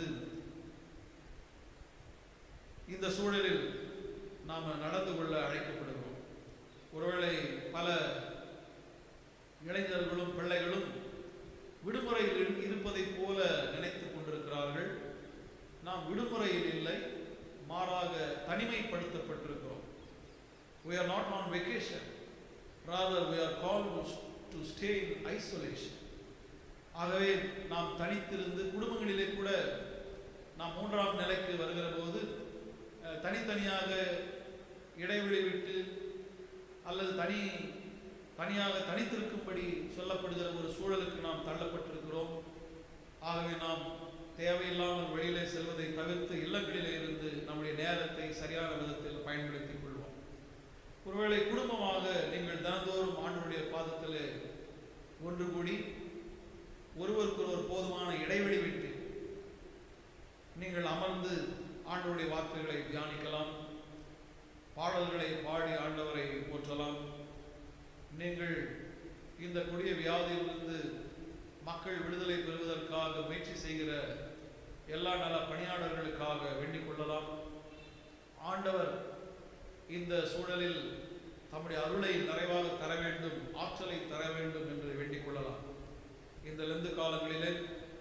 Speaker 2: இந்த சூழலில் நாம் நடந்து கொள்ள அழைக்கப்படுகிறோம் ஒருவேளை பல இளைஞர்களும் பிள்ளைகளும் விடுமுறையில் இரு- இருப்பதைப் போல நினைத்துக் கொண்டிருக்கிறார்கள் நாம் விடுமுறையில் இல்லை மாறாக தனிமைப்படுத்தப்பட்டிருக்கிறோம் we are not on vacation rather we are called to stay in isolation ஆகவே நாம் தனித்திருந்து குடும்பங்களிலே கூட நாம் மூன்றாம் நிலைக்கு வருகிற போது அஹ், தனித்தனியாக இடைவெளி விட்டு அல்லது தனி தனியாக தனித்திருக்கும்படி சொல்லப்படுகிற ஒரு சூழலுக்கு நாம் தள்ளப்பட்டிருக்கிறோம் ஆகவே நாம் தேவையில்லாமல் வெளியிலே செல்வதை தவிர்த்து இல்லங்களிலே இருந்து நம்முடைய நேரத்தை சரியான விதத்தில் பயன்படுத்திக் கொள்வோம் ஒருவேளை குடும்பமாக நீங்கள் தினந்தோறும் ஆண்டவருடைய பாதத்திலே ஒன்று கூடி ஒருவருக்கொருவர் போதுமான இடைவெளி விட்டு நீங்கள் அமர்ந்து ஆண்டவருடைய வார்த்தைகளை தியானிக்கலாம் பாடல்களை பாடி ஆண்டவரை போற்றலாம் நீங்கள் இந்த கொடிய வியாதியிலிருந்து மக்கள் விடுதலை பெறுவதற்காக முயற்சி செய்கிற எல்லா நல பணியாளர்களுக்காக வேண்டிக் கொள்ளலாம் ஆண்டவர் இந்த சூழலில் தம்முடைய அருளை நிறைவாக தர வேண்டும் ஆற்றலை தர வேண்டும் என்று வேண்டிக் கொள்ளலாம் இந்த லெந்து காலங்களிலே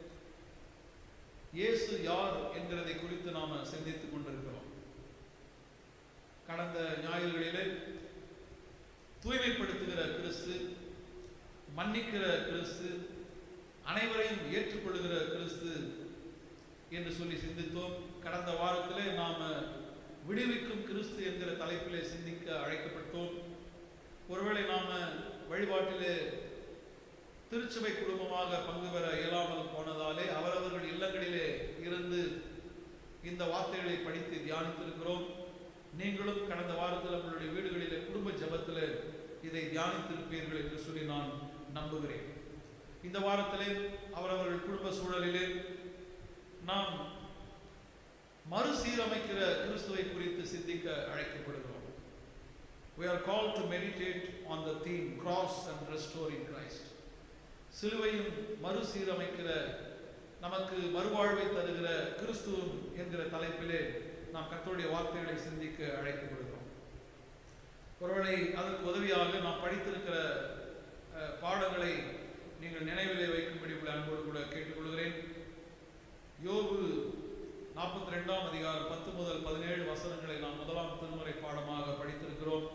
Speaker 2: இயேசு யார் என்கிறதை குறித்து நாம சிந்தித்துக் கொண்டிருக்கிறோம் கடந்த ஞாயிறுகளிலே தூய்மைப்படுத்துகிற கிறிஸ்து மன்னிக்கிற கிறிஸ்து அனைவரையும் ஏற்றுக்கொள்கிற கிறிஸ்து என்று சொல்லி சிந்தித்தோம் கடந்த வாரத்திலே நாம விடுவிக்கும் கிறிஸ்து என்கிற தலைப்பிலே சிந்திக்க அழைக்கப்பட்டோம் ஒருவேளை நாம வழிபாட்டிலே திருச்சபை குடும்பமாக பங்கு பெற இயலாமல் போனதாலே அவரவர்கள் இல்லங்களிலே இருந்து இந்த வார்த்தைகளை படித்து தியானித்திருக்கிறோம் நீங்களும் கடந்த வாரத்தில் உங்களுடைய வீடுகளிலே குடும்ப ஜெபத்தில் இதை தியானித்திருப்பீர்கள் என்று சொல்லி நான் நம்புகிறேன் இந்த வாரத்திலே அவரவர்கள் குடும்ப சூழலிலே நாம் மறுசீரமைக்கிற கிறிஸ்துவை குறித்து சிந்திக்க அழைக்கப்படுகிறோம் We are called to meditate on the theme cross and restoring Christ. சிலுவையும் மறுசீரமைக்கிற நமக்கு மறுவாழ்வை தருகிற கிறிஸ்துவம் என்கிற தலைப்பிலே நாம் கர்த்தருடைய வார்த்தைகளை சிந்திக்க அழைக்கப்படுகிறோம் ஒருவேளை அதற்கு உதவியாக நாம் படித்திருக்கிற அஹ், பாடங்களை நீங்கள் நினைவிலே வைக்கும்படி உள்ள அன்போடு கூட கேட்டுக்கொள்கிறேன் யோபு நாற்பத்தி ரெண்டாம் அதிகாரம் பத்து முதல் பதினேழு வசனங்களை நாம் முதலாம் திருமுறை பாடமாக படித்திருக்கிறோம்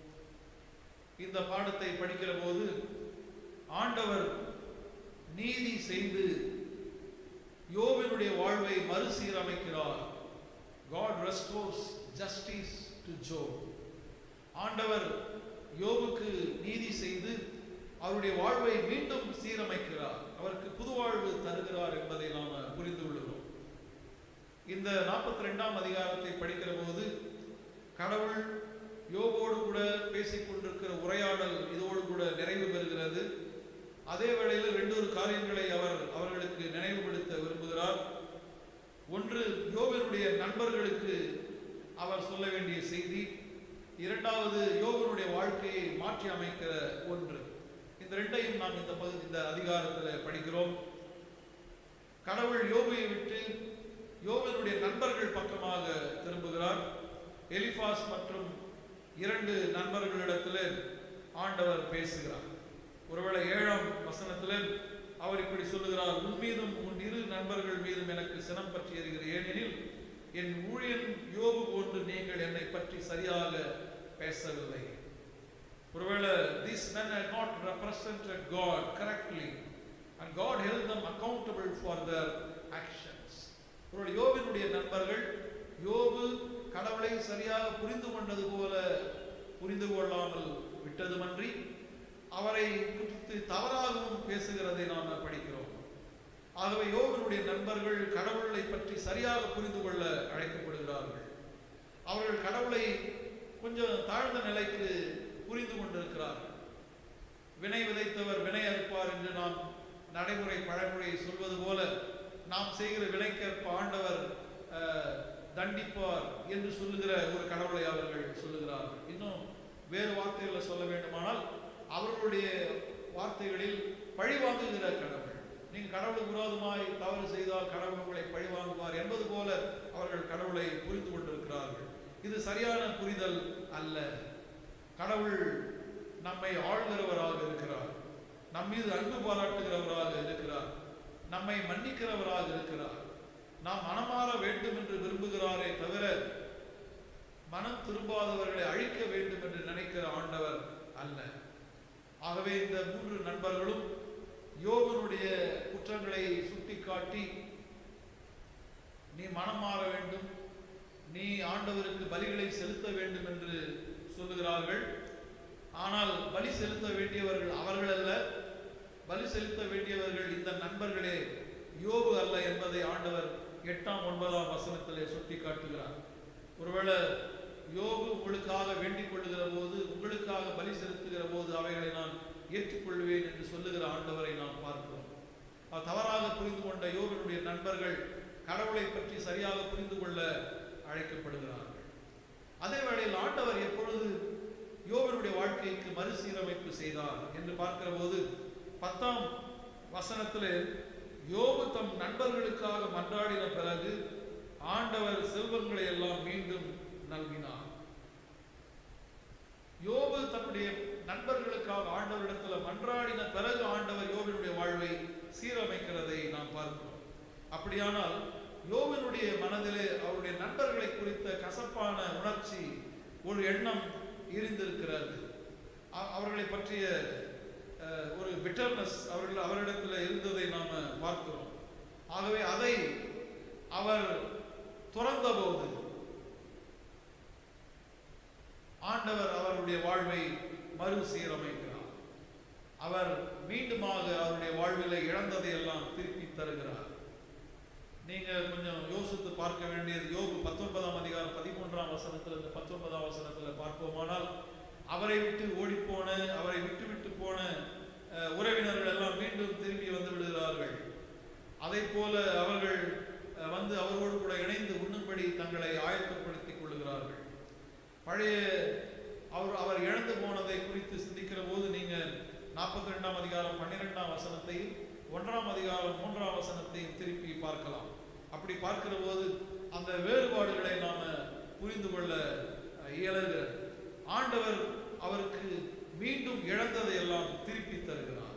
Speaker 2: இந்த பாடத்தை படிக்கிற போது ஆண்டவர் நீதி செய்து யோபினுடைய வாழ்வை மறுசீரமைக்கிறார் God restores justice to Job ஆண்டவர் யோபுக்கு நீதி செய்து அவருடைய வாழ்வை மீண்டும் சீரமைக்கிறார் அவருக்கு புது வாழ்வு தருகிறார் என்பதை நாம் புரிந்து கொள்கிறோம் இந்த நாற்பத்தி ரெண்டாம் அதிகாரத்தை படிக்கிற போது கடவுள் யோபோடு கூட பேசிக் கொண்டிருக்கிற உரையாடல் இதோடு கூட நிறைவு பெறுகிறது அதே வேளையில் ரெண்டு ஒரு காரியங்களை அவர் அவர்களுக்கு நினைவுபடுத்த விரும்புகிறார் ஒன்று யோபனுடைய நண்பர்களுக்கு அவர் சொல்ல வேண்டிய செய்தி இரண்டாவது யோபனுடைய வாழ்க்கையை மாற்றி அமைக்கிற ஒன்று இந்த ரெண்டையும் நாம் இந்த பகுதி இந்த அதிகாரத்தில் படிக்கிறோம் கடவுள் யோபையை விட்டு யோபனுடைய நண்பர்கள் பக்கமாக திரும்புகிறார் எலிஃபாஸ் மற்றும் இரண்டு நண்பர்களிடத்தில் ஆண்டவர் பேசுகிறார் ஒருவேளை ஏழாம் வசனத்தில் அவர் இப்படி சொல்லுகிறார் உன் மீதும் உன் இரு நண்பர்கள் மீதும் எனக்கு சினம் பற்றி எறிகிற ஏனெனில் என் ஊழியன் யோபு போன்று நீங்கள் என்னை பற்றி சரியாக பேசவில்லை ஒருவேளை these men had not represented God correctly and God held them accountable for their actions ஒருவேளை யோபினுடைய நண்பர்கள் யோபு கடவுளை சரியாக புரிந்து கொண்டது போல புரிந்து கொள்ளாமல் விட்டதுமன்றி அவரை குறித்து தவறாகவும் பேசுகிறதை நாம் படிக்கிறோம் ஆகவே யோகனுடைய நண்பர்கள் கடவுளை பற்றி சரியாக புரிந்து கொள்ள அழைக்கப்படுகிறார்கள் அவர்கள் கடவுளை கொஞ்சம் தாழ்ந்த நிலைக்கு புரிந்து கொண்டிருக்கிறார்கள் வினை விதைத்தவர் வினை அறுப்பார் என்று நாம் நடைமுறை பழமொழியை சொல்வது போல நாம் செய்கிற வினைக்கேற்ப ஆண்டவர் அஹ், தண்டிப்பார் என்று சொல்லுகிற ஒரு கடவுளை அவர்கள் சொல்லுகிறார்கள் இன்னும் வேறு வார்த்தைகளை சொல்ல வேண்டுமானால் அவர்களுடைய வார்த்தைகளில் பழிவாங்குகிற கடவுள் நீங்க கடவுளுக்கு விரோதமாய் தவறு செய்தால் கடவுள் உங்களை பழிவாங்குவார் என்பது போல அவர்கள் கடவுளை புரிந்து கொண்டிருக்கிறார்கள் இது சரியான புரிதல் அல்ல கடவுள் நம்மை ஆள்கிறவராக இருக்கிறார் நம் மீது அன்பு பாராட்டுகிறவராக இருக்கிறார் நம்மை மன்னிக்கிறவராக இருக்கிறார் நாம் மனமாற வேண்டும் என்று விரும்புகிறாரே தவிர மனம் திரும்பாதவர்களை அழிக்க வேண்டும் என்று நினைக்கிற ஆண்டவர் அல்ல ஆகவே இந்த மூன்று நண்பர்களும் யோகனுடைய குற்றங்களை சுட்டிக்காட்டி நீ மனம் மாற வேண்டும் நீ ஆண்டவருக்கு பலிகளை செலுத்த வேண்டும் என்று சொல்லுகிறார்கள் ஆனால் பலி செலுத்த வேண்டியவர்கள் அவர்கள் அல்ல பலி செலுத்த வேண்டியவர்கள் இந்த நண்பர்களே யோபு அல்ல என்பதை ஆண்டவர் எட்டாம் ஒன்பதாம் வசனத்திலே சுட்டி காட்டுகிறார் ஒருவேளை யோபு உங்களுக்காக வேண்டிக் கொள்ளுகிற போது உங்களுக்காக பலி செலுத்துகிற போது அவைகளை நான் ஏற்றுக்கொள்வேன் என்று சொல்லுகிற ஆண்டவரை நாம் பார்க்கிறோம் அவர் தவறாக புரிந்து கொண்ட யோகனுடைய நண்பர்கள் கடவுளை பற்றி சரியாக புரிந்து கொள்ள அழைக்கப்படுகிறார்கள் அதே வேளையில் ஆண்டவர் எப்பொழுது யோகனுடைய வாழ்க்கைக்கு மறுசீரமைப்பு செய்தார் என்று பார்க்கிற போது பத்தாம் வசனத்திலே யோபு தம் நண்பர்களுக்காக மன்றாடின பிறகு ஆண்டவர் செல்வங்களை எல்லாம் மீண்டும் நல்கினார் யோபு தன்னுடைய நண்பர்களுக்காக ஆண்டவரிடத்தில் மன்றாடின பிறகு ஆண்டவர் யோபினுடைய வாழ்வை சீரமைக்கிறதை நாம் பார்க்கிறோம் அப்படியானால் யோபினுடைய மனதிலே அவருடைய நண்பர்களை குறித்த கசப்பான உணர்ச்சி ஒரு எண்ணம் இருந்திருக்கிறது அ- அவர்களை பற்றிய அஹ், ஒரு பிட்டர்னஸ் அவர்கள் அவரிடத்தில் இருந்ததை நாம் பார்க்கிறோம் ஆகவே அதை அவர் துறந்தபோது ஆண்டவர் அவருடைய வாழ்வை மறுசீரமைக்கிறார் அவர் மீண்டுமாக அவருடைய வாழ்விலே இழந்ததை எல்லாம் திருப்பி தருகிறார் நீங்க கொஞ்சம் யோசித்து பார்க்க வேண்டியது யோபு பத்தொன்பதாம் அதிகாரம் பதிமூன்றாம் வசனத்துல இருந்து பத்தொன்பதாம் வசனத்துல பார்ப்போமானால் அவரை விட்டு ஓடிப்போன அவரை விட்டு விட்டு போன அஹ், உறவினர்கள் எல்லாம் மீண்டும் திரும்பி வந்து விடுகிறார்கள் அதை போல அவர்கள் அஹ், வந்து அவரோடு கூட இணைந்து உண்ணும்படி தங்களை ஆயத்தப்படுத்திக் கொள்ளுகிறார்கள் பழைய அவர் அவர் இழந்து போனதை குறித்து சிந்திக்கிற போது நீங்க நாற்பத்தி ரெண்டாம் அதிகாரம் பன்னிரெண்டாம் வசனத்தையும் ஒன்றாம் அதிகாரம் மூன்றாம் வசனத்தையும் திருப்பி பார்க்கலாம் அப்படி பார்க்கிற போது அந்த வேறுபாடுகளை நாம புரிந்து கொள்ள அஹ், இயலுகிறது ஆண்டவர் அவருக்கு மீண்டும் இழந்ததை எல்லாம் திருப்பி தருகிறார்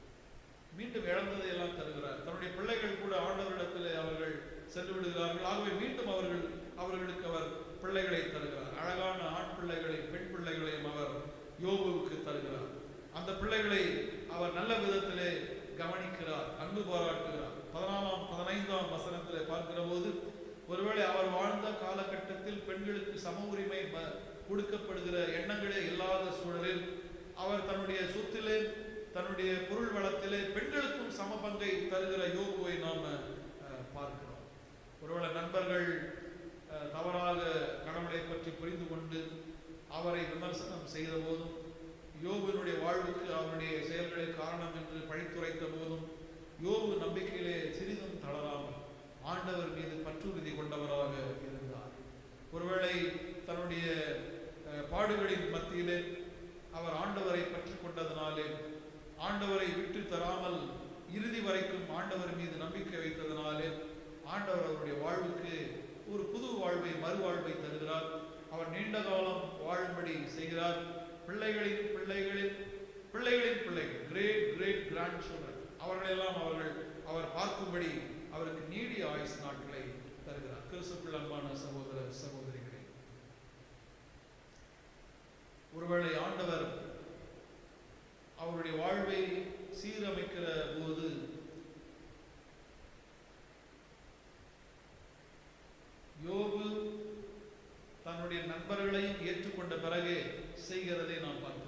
Speaker 2: மீண்டும் இழந்ததை எல்லாம் தருகிறார் தன்னுடைய பிள்ளைகள் கூட ஆண்டவரிடத்தில் அவர்கள் சென்று விடுகிறார்கள் ஆகவே மீண்டும் அவர்கள் அவர்களுக்கு அவர் பிள்ளைகளை தருகிறார் அழகான ஆண் பிள்ளைகளை பெண் பிள்ளைகளையும் அவர் யோபுவுக்கு தருகிறார் அந்த பிள்ளைகளை அவர் நல்ல விதத்திலே கவனிக்கிறார் அன்பு பாராட்டுகிறார் பதினாலாம் பதினைந்தாம் வசனத்திலே பார்க்கிற போது ஒருவேளை அவர் வாழ்ந்த காலகட்டத்தில் பெண்களுக்கு சம உரிமை ம- கொடுக்கப்படுகிற எண்ணங்களே இல்லாத சூழலில் அவர் தன்னுடைய சொத்திலே தன்னுடைய பொருள் வளத்திலே பெண்களுக்கும் சம பங்கை தருகிற யோகுவை நாம அஹ், பார்க்கிறோம் ஒருவேளை நண்பர்கள் அஹ், தவறாக கடவுளை பற்றி புரிந்து கொண்டு அவரை விமர்சனம் செய்த போதும் யோபுவினுடைய வாழ்வுக்கு அவருடைய செயல்களே காரணம் என்று பழித்துரைத்த போதும் யோபு நம்பிக்கையிலே சிறிதும் தளராமல் ஆண்டவர் மீது பற்றுறுதி கொண்டவராக இருந்தார் ஒருவேளை தன்னுடைய அஹ், பாடுகளின் மத்தியிலே அவர் ஆண்டவரை பற்றி கொண்டதனாலே ஆண்டவரை விட்டு தராமல் இறுதி வரைக்கும் ஆண்டவர் மீது நம்பிக்கை வைத்ததனாலே ஆண்டவர் அவருடைய வாழ்வுக்கு ஒரு புது வாழ்வை மறுவாழ்வை தருகிறார் அவர் நீண்ட காலம் வாழும்படி செய்கிறார் பிள்ளைகளின் பிள்ளைகளின் பிள்ளைகளின் பிள்ளைகள் கிரேட் கிரேட் கிராண்ட் சில்ட்ரன் அவர்களெல்லாம் அவர்கள் அவர் பார்க்கும்படி அவருக்கு நீடிய ஆயுசு நாட்களை தருகிறார் கிறிஸ்துக்குள் அன்பான சகோதர சகோதரிகளே ஒருவேளை ஆண்டவர் அவருடைய வாழ்வை சீரமைக்கிற போது யோபு தன்னுடைய நண்பர்களையும் ஏற்றுக்கொண்ட பிறகு செய்கிறதை நாம் பார்க்கிறோம்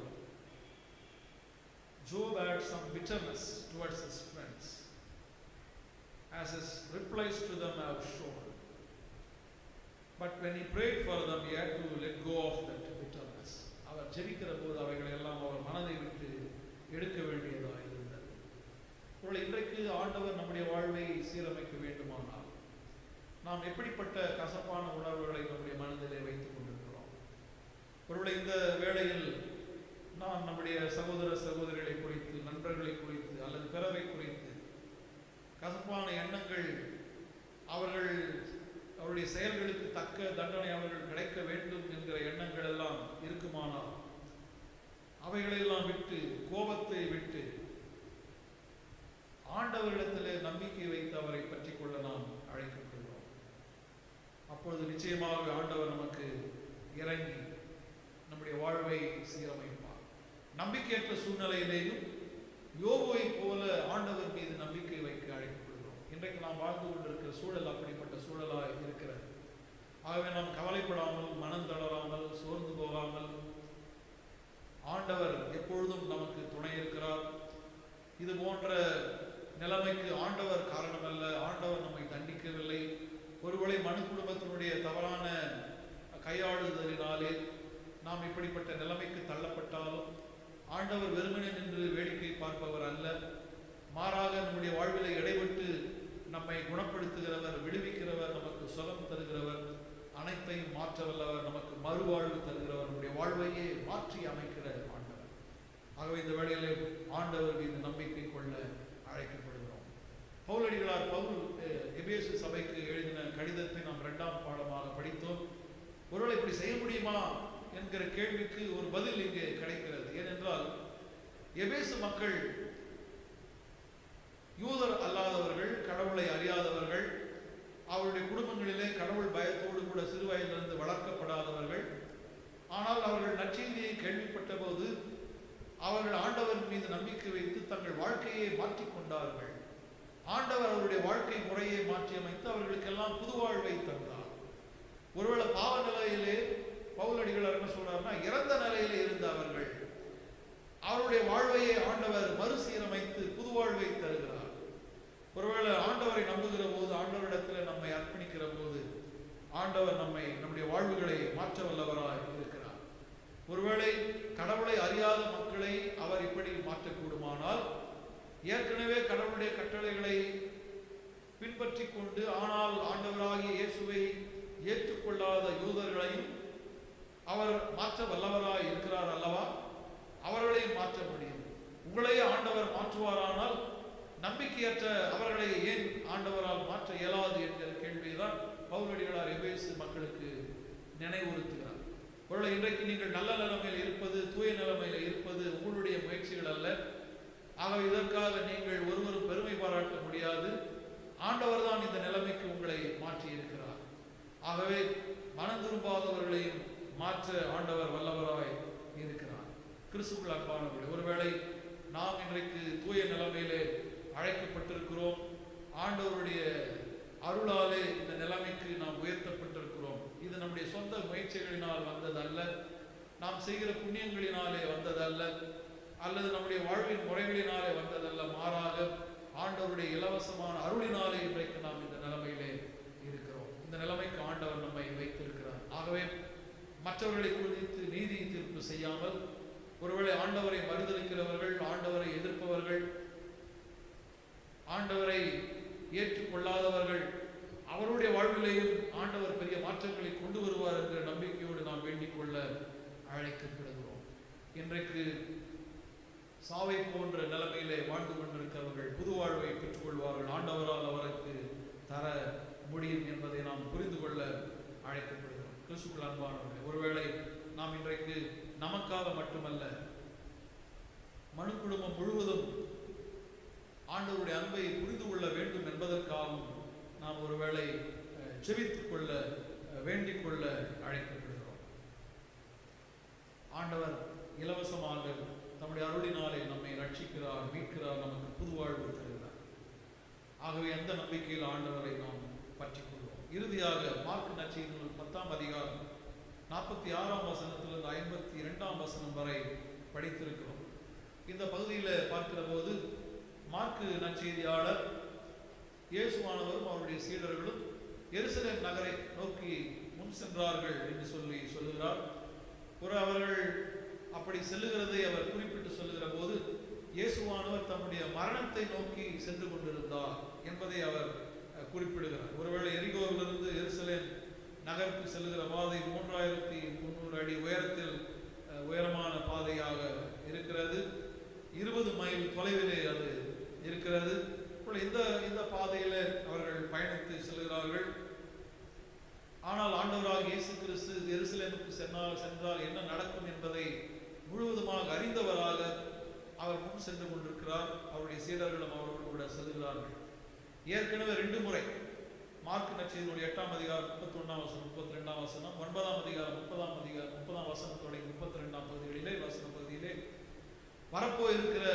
Speaker 2: Job had some bitterness towards his friends, as his replies to them have shown. But when he prayed for them, he had to let go of that bitterness. அவர் ஜெபிக்கிற போது அவைகளை எல்லாம் அவர் மனதை விட்டு எடுக்க வேண்டியதாக இருந்தது ஒருவேளை இன்றைக்கு ஆண்டவர் நம்முடைய வாழ்வை சீரமைக்க வேண்டுமானால் நாம் எப்படிப்பட்ட கசப்பான உணர்வுகளை நம்முடைய மனதிலே வைத்துக் கொண்டிருக்கிறோம் ஒருவேளை இந்த வேளையில் நாம் நம்முடைய சகோதர சகோதரிகளை குறித்து நண்பர்களை குறித்து அல்லது பிறரை குறித்து கசப்பான எண்ணங்கள் அவர்கள் அவருடைய செயல்களுக்கு தக்க தண்டனை அவர்கள் கிடைக்க வேண்டும் என்கிற எண்ணங்கள் எல்லாம் இருக்குமானால் அவைகளெல்லாம் விட்டு கோபத்தை விட்டு ஆண்டவரிடத்திலே நம்பிக்கை வைத்து அவரை பற்றி கொள்ள நாம் அழைக்கப்படுகிறோம் அப்பொழுது நிச்சயமாக ஆண்டவர் நமக்கு இறங்கி நம்முடைய வாழ்வை சீரமைப்பார் நம்பிக்கையற்ற சூழ்நிலையிலேயும் யோபுவை போல ஆண்டவர் மீது நம்பிக்கை வைக்க அழைக்கப்படுகிறோம் இன்றைக்கு நாம் வாழ்ந்து கொண்டிருக்கிற சூழல் அப்படிப்பட்ட சூழலாக இருக்கிறது ஆகவே நாம் கவலைப்படாமல் மனம் தளராமல் சோர்ந்து போகாமல் ஆண்டவர் எப்பொழுதும் நமக்கு துணை இருக்கிறார் இது போன்ற நிலைமைக்கு ஆண்டவர் காரணமல்ல ஆண்டவர் நம்மை தண்டிக்கவில்லை ஒருவேளை மனு குடும்பத்தினுடைய தவறான கையாளுதலினாலே நாம் இப்படிப்பட்ட நிலைமைக்கு தள்ளப்பட்டாலும் ஆண்டவர் வெறுமனே நின்று வேடிக்கை பார்ப்பவர் அல்ல மாறாக நம்முடைய வாழ்விலை இடைவிட்டு நம்மை குணப்படுத்துகிறவர் விடுவிக்கிறவர் நமக்கு சுகம் தருகிறவர் அனைத்தையும் மாற்ற வல்லவர் நமக்கு மறுவாழ்வு தருகிறவர் நம்முடைய வாழ்வையே மாற்றி அமைக்கிற ஆண்டவர் ஆகவே இந்த வேளையிலே ஆண்டவர் மீது நம்பிக்கை கொள்ள அழைக்கப்படுகிறோம் பவுலடிகளார் பவுல் அஹ், எபேசு சபைக்கு எழுதின கடிதத்தை நாம் இரண்டாம் பாடமாக படித்தோம் ஒருவேளை இப்படி செய்ய முடியுமா என்கிற கேள்விக்கு ஒரு பதில் இங்கே கிடைக்கிறது ஏனென்றால் எபேசு மக்கள் யூதர் அல்லாதவர்கள் கடவுளை அறியாதவர்கள் அவருடைய குடும்பங்களிலே கடவுள் பயத்தோடு கூட சிறு வயதிலிருந்து வளர்க்கப்படாதவர்கள் ஆனால் அவர்கள் நற்செய்தியை கேள்விப்பட்ட போது அவர்கள் ஆண்டவர் மீது நம்பிக்கை வைத்து தங்கள் வாழ்க்கையை மாற்றிக் கொண்டார்கள் ஆண்டவர் அவருடைய வாழ்க்கை முறையை மாற்றி அமைத்து அவர்களுக்கெல்லாம் புது வாழ்வை தந்தார் ஒருவேளை பாவ நிலையிலே பவுலடிகள் என்ன சொல்றாருன்னா இறந்த நிலையிலே இருந்த அவர்கள் அவருடைய வாழ்வையே ஆண்டவர் மறுசீரமைத்து புது வாழ்வை தருகிறார் ஒருவேளை ஆண்டவரை நம்புகிற போது ஆண்டவரிடத்தில் நம்மை அர்ப்பணிக்கிற போது ஆண்டவர் நம்மை நம்முடைய வாழ்வுகளை மாற்ற வல்லவராய் இருக்கிறார் ஒருவேளை கடவுளை அறியாத மக்களை அவர் இப்படி மாற்றக்கூடுமானால் ஏற்கனவே கடவுளுடைய கட்டளைகளை பின்பற்றி கொண்டு ஆனால் ஆண்டவராகிய இயேசுவை ஏற்றுக்கொள்ளாத யூதர்களையும் அவர் மாற்ற வல்லவராய் இருக்கிறார் அல்லவா அவர்களையும் மாற்ற முடியும் உங்களையே ஆண்டவர் மாற்றுவாரானால் நம்பிக்கையற்ற அவர்களை ஏன் ஆண்டவரால் மாற்ற இயலாது என்கிற கேள்விதான் பவுலடிகளார் எபேசு மக்களுக்கு நினைவுறுத்துகிறார் ஒருவேளை இன்றைக்கு நீங்கள் நல்ல நிலைமையில் இருப்பது தூய நிலைமையில் இருப்பது உங்களுடைய முயற்சிகள் அல்ல ஆகவே இதற்காக நீங்கள் ஒருவரும் பெருமை பாராட்ட முடியாது ஆண்டவர் தான் இந்த நிலைமைக்கு உங்களை மாற்றி இருக்கிறார் ஆகவே மனம் திரும்பாதவர்களையும் மாற்ற ஆண்டவர் வல்லவராய் இருக்கிறார் கிறிஸ்துக்குள் அன்பானவர்களே ஒருவேளை நாம் இன்றைக்கு தூய நிலைமையிலே அழைக்கப்பட்டிருக்கிறோம் ஆண்டவருடைய அருளாலே இந்த நிலைமைக்கு நாம் உயர்த்தப்பட்டிருக்கிறோம் இது நம்முடைய சொந்த முயற்சிகளினால் வந்ததல்ல நாம் செய்கிற புண்ணியங்களினாலே வந்ததல்ல அல்லது நம்முடைய வாழ்வின் முறைகளினாலே வந்ததல்ல மாறாக ஆண்டவருடைய இலவசமான அருளினாலே இன்றைக்கு நாம் இந்த நிலைமையிலே இருக்கிறோம் இந்த நிலைமைக்கு ஆண்டவர் நம்மை வைத்திருக்கிறார் ஆகவே மற்றவர்களை குறித்து நீதி தீர்ப்பு செய்யாமல் ஒருவேளை ஆண்டவரை மறுதளிக்கிறவர்கள் ஆண்டவரை எதிர்ப்பவர்கள் ஆண்டவரை ஏற்றுக்கொள்ளாதவர்கள் அவருடைய வாழ்விலேயும் ஆண்டவர் பெரிய மாற்றங்களை கொண்டு வருவார் என்ற நம்பிக்கையோடு நாம் வேண்டிக் கொள்ள அழைக்கப்படுகிறோம் இன்றைக்கு சாவை போன்ற நிலைமையிலே வாழ்ந்து கொண்டிருக்கிறவர்கள் புது வாழ்வை பெற்றுக்கொள்வார்கள் ஆண்டவரால் அவருக்கு தர முடியும் என்பதை நாம் புரிந்து கொள்ள அழைக்கப்படுகிறோம் கிறிஸ்துக்குள் அன்பானவர்கள் ஒருவேளை நாம் இன்றைக்கு நமக்காக மட்டுமல்ல மனு குடும்பம் முழுவதும் ஆண்டவருடைய அன்பை புரிந்து கொள்ள வேண்டும் என்பதற்காகவும் நாம் ஒருவேளை அஹ், ஜெபித்துக் கொள்ள அஹ், வேண்டிக் கொள்ள அழைக்கப்படுகிறோம் ஆண்டவர் இலவசமாக தம்முடைய அருளினாலே நம்மை ரட்சிக்கிறார் மீட்கிறார் நமக்கு புது வாழ்வு தருகிறார் ஆகவே எந்த நம்பிக்கையில் ஆண்டவரை நாம் பற்றிக் கொள்வோம் இறுதியாக மார்க் நற்செய்தி நூல் பத்தாம் அதிகாரம் நாற்பத்தி ஆறாம் வசனத்திலிருந்து ஐம்பத்தி இரண்டாம் வசனம் வரை படித்திருக்கிறோம் இந்த பகுதியில் பார்க்கிற போது மார்க்கு நற்செய்தியாளர் இயேசுவானவரும் அவருடைய சீடர்களும் எருசலேம் நகரை நோக்கி முன் சென்றார்கள் என்று சொல்லி சொல்லுகிறார் ஒரு அவர்கள் அப்படி செல்லுகிறதை அவர் குறிப்பிட்டு சொல்லுகிற போது இயேசுவானவர் தம்முடைய மரணத்தை நோக்கி சென்று கொண்டிருந்தார் என்பதை அவர் அஹ், குறிப்பிடுகிறார் ஒருவேளை எரிகோவிலிருந்து எருசலேம் நகருக்கு செல்லுகிற பாதை மூன்றாயிரத்தி முந்நூறு அடி உயரத்தில் அஹ், உயரமான பாதையாக இருக்கிறது இருபது மைல் தொலைவிலே அது இருக்கிறது இப்போ இந்த இந்த பாதையில அவர்கள் பயணித்து செல்கிறார்கள் ஆனால் ஆண்டவராக இயேசு கிறிஸ்து எருசலேமுக்கு சென்றால் சென்றால் என்ன நடக்கும் என்பதை முழுவதுமாக அறிந்தவராக அவர் முன் சென்று கொண்டிருக்கிறார் அவருடைய சீடர்களும் அவரோடு கூட செல்கிறார்கள் ஏற்கனவே ரெண்டு முறை மார்க் நட்சத்தினுடைய எட்டாம் அதிகாரம் முப்பத்தி ஒன்றாம் வசனம் முப்பத்தி ரெண்டாம் வசனம் ஒன்பதாம் அதிகாரம் முப்பதாம் அதிகாரம் முப்பதாம் வசனம் தொடங்கி முப்பத்தி ரெண்டாம் பகுதிகளிலே வசன பகுதியிலே வரப்போ இருக்கிற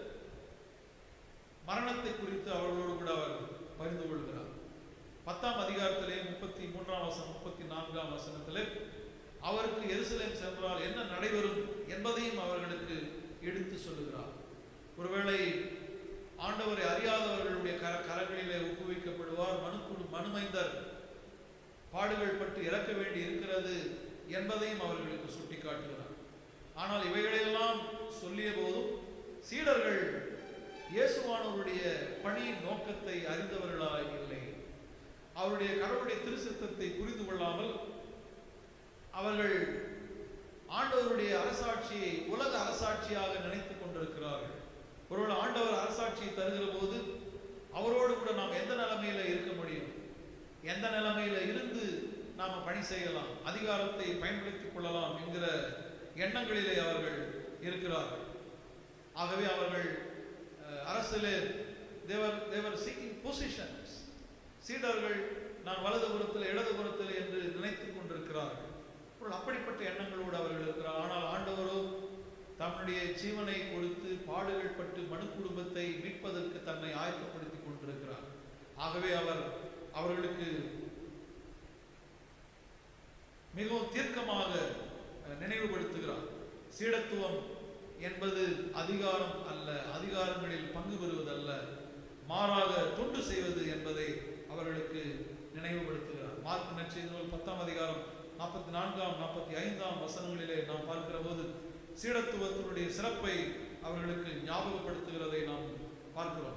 Speaker 2: மரணத்தை குறித்து அவர்களோடு கூட அவர் பகிர்ந்து கொள்கிறார் பத்தாம் அதிகாரத்திலே முப்பத்தி மூன்றாம் வசனம் முப்பத்தி நான்காம் வசனத்திலே அவருக்கு எருசலேம் சென்றால் என்ன நடைபெறும் என்பதையும் அவர்களுக்கு எடுத்து சொல்லுகிறார் ஒருவேளை ஆண்டவரை அறியாதவர்களுடைய கர கரங்களிலே ஒப்புவிக்கப்படுவார் மனுக்குழு மனுமைந்தர் பாடுகள் பட்டு இறக்க வேண்டி இருக்கிறது என்பதையும் அவர்களுக்கு சுட்டிக்காட்டுகிறார் ஆனால் இவைகளையெல்லாம் சொல்லிய போதும் சீடர்கள் இயேசுவானவருடைய பணியின் நோக்கத்தை அறிந்தவர்களாய் இல்லை அவருடைய கடவுளுடைய திருச்சித்தத்தை புரிந்து கொள்ளாமல் அவர்கள் ஆண்டவருடைய அரசாட்சியை உலக அரசாட்சியாக நினைத்துக் கொண்டிருக்கிறார்கள் ஒருவேளை ஆண்டவர் அரசாட்சியை தருகிற போது அவரோடு கூட நாம் எந்த நிலைமையில இருக்க முடியும் எந்த நிலைமையில இருந்து நாம பணி செய்யலாம் அதிகாரத்தை பயன்படுத்திக் கொள்ளலாம் என்கிற எண்ணங்களிலே அவர்கள் இருக்கிறார்கள் ஆகவே அவர்கள் அஹ், அரசிலே தேவர் தேவர் சீக்கிங் பொசிஷன்ஸ் சீடர்கள் நான் வலதுபுறத்தில் இடதுபுறத்தில் என்று நினைத்துக் கொண்டிருக்கிறார்கள் அப்பொழுது அப்படிப்பட்ட எண்ணங்களோடு அவர்கள் இருக்கிறார் ஆனால் ஆண்டவரோ தன்னுடைய ஜீவனை கொடுத்து பாடுகள் பட்டு மனு குடும்பத்தை மீட்பதற்கு தன்னை ஆயத்தப்படுத்திக் கொண்டிருக்கிறார் ஆகவே அவர் அவர்களுக்கு மிகவும் தீர்க்கமாக அஹ், நினைவுபடுத்துகிறார் சீடத்துவம் என்பது அதிகாரம் அல்ல அதிகாரங்களில் பங்கு பெறுவதல்ல மாறாக தொண்டு செய்வது என்பதை அவர்களுக்கு நினைவுபடுத்துகிறார் மார்க் நற்செய்தி நூல் பத்தாம் அதிகாரம் நாற்பத்தி நான்காம் நாற்பத்தி ஐந்தாம் வசனங்களிலே நாம் பார்க்கிற போது சீடத்துவத்தினுடைய சிறப்பை அவர்களுக்கு ஞாபகப்படுத்துகிறதை நாம் பார்க்கிறோம்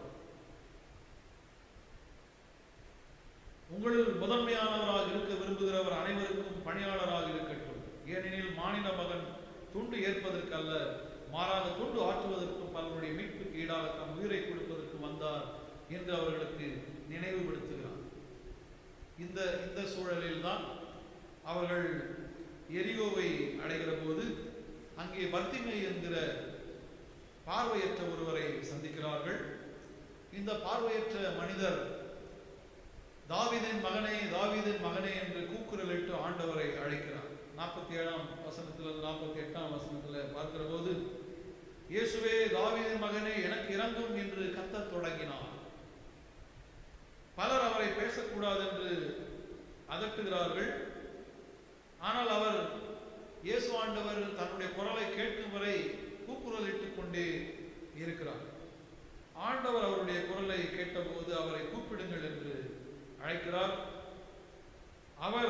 Speaker 2: உங்களில் முதன்மையானவராக இருக்க விரும்புகிறவர் அனைவருக்கும் பணியாளராக இருக்கட்டும் ஏனெனில் மானிட மகன் துண்டு ஏற்பதற்கு அல்ல மாறாக துண்டு ஆற்றுவதற்கும் பலருடைய மீட்புக்கு ஈடாக தம் உயிரை கொடுப்பதற்கு வந்தார் என்று அவர்களுக்கு நினைவுபடுத்துகிறார் இந்த இந்த சூழலில் தான் அவர்கள் எரியோவை அடைகிற போது அங்கே பர்த்திமை என்கிற பார்வையற்ற ஒருவரை சந்திக்கிறார்கள் இந்த பார்வையற்ற மனிதர் தாவீதின் மகனே தாவீதின் மகனே என்று கூக்குரலிட்டு ஆண்டவரை அழைக்கிறார் நாற்பத்தி ஏழாம் வசனத்திலிருந்து நாற்பத்தி எட்டாம் வசனத்தில் பார்க்கிற போது இயேசுவே தாவீதின் மகனே எனக்கு இறங்கும் என்று கத்தத் தொடங்கினார் பலர் அவரை பேசக்கூடாது என்று அதட்டுகிறார்கள் ஆனால் அவர் இயேசு ஆண்டவர் தன்னுடைய குரலை கேட்கும் வரை கூக்குரலிட்டுக் கொண்டே இருக்கிறார் ஆண்டவர் அவருடைய குரலை கேட்டபோது அவரை கூப்பிடுங்கள் என்று அழைக்கிறார் அவர்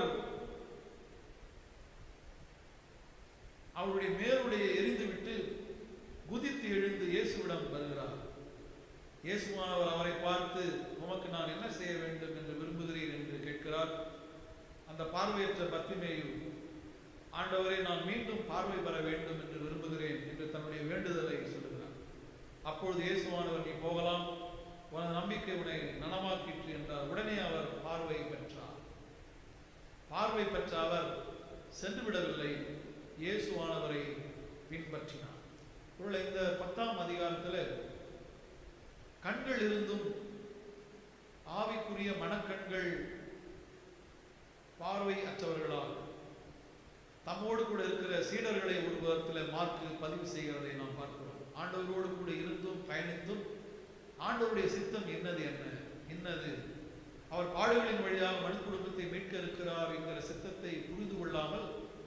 Speaker 2: அவருடைய மேலுடைய எரிந்துவிட்டு குதித்து எழுந்து இயேசுவிடம் வருகிறார் இயேசுவானவர் அவரை பார்த்து உமக்கு நான் என்ன செய்ய வேண்டும் என்று விரும்புகிறீர் என்று கேட்கிறார் அந்த பார்வையற்ற பத்திமேயும் ஆண்டவரை நான் மீண்டும் பார்வை பெற வேண்டும் என்று விரும்புகிறேன் என்று தன்னுடைய வேண்டுதலை சொல்லுகிறார் அப்பொழுது இயேசுவானவர் நீ போகலாம் உனது நம்பிக்கை உன்னை நனமாக்கிற்று என்றார் உடனே அவர் பார்வை பெற்றார் பார்வை பெற்ற அவர் சென்று விடவில்லை இயேசுவானவரை பின்பற்றினார் உள்ள இந்த பத்தாம் அதிகாரத்தில் கண்கள் இருந்தும் ஆவிக்குரிய மனக்கண்கள் பார்வை அற்றவர்களால் தம்மோடு கூட இருக்கிற சீடர்களை ஒரு விதத்தில் மார்க்கு பதிவு செய்கிறதை நாம் பார்க்கிறோம் ஆண்டவரோடு கூட இருந்தும் பயணித்தும் ஆண்டவருடைய சித்தம் என்னது என்ன என்னது அவர் பாடுகளின் வழியாக மனு குடும்பத்தை மீட்க இருக்கிறார் என்கிற சித்தத்தை புரிந்து கொள்ளாமல்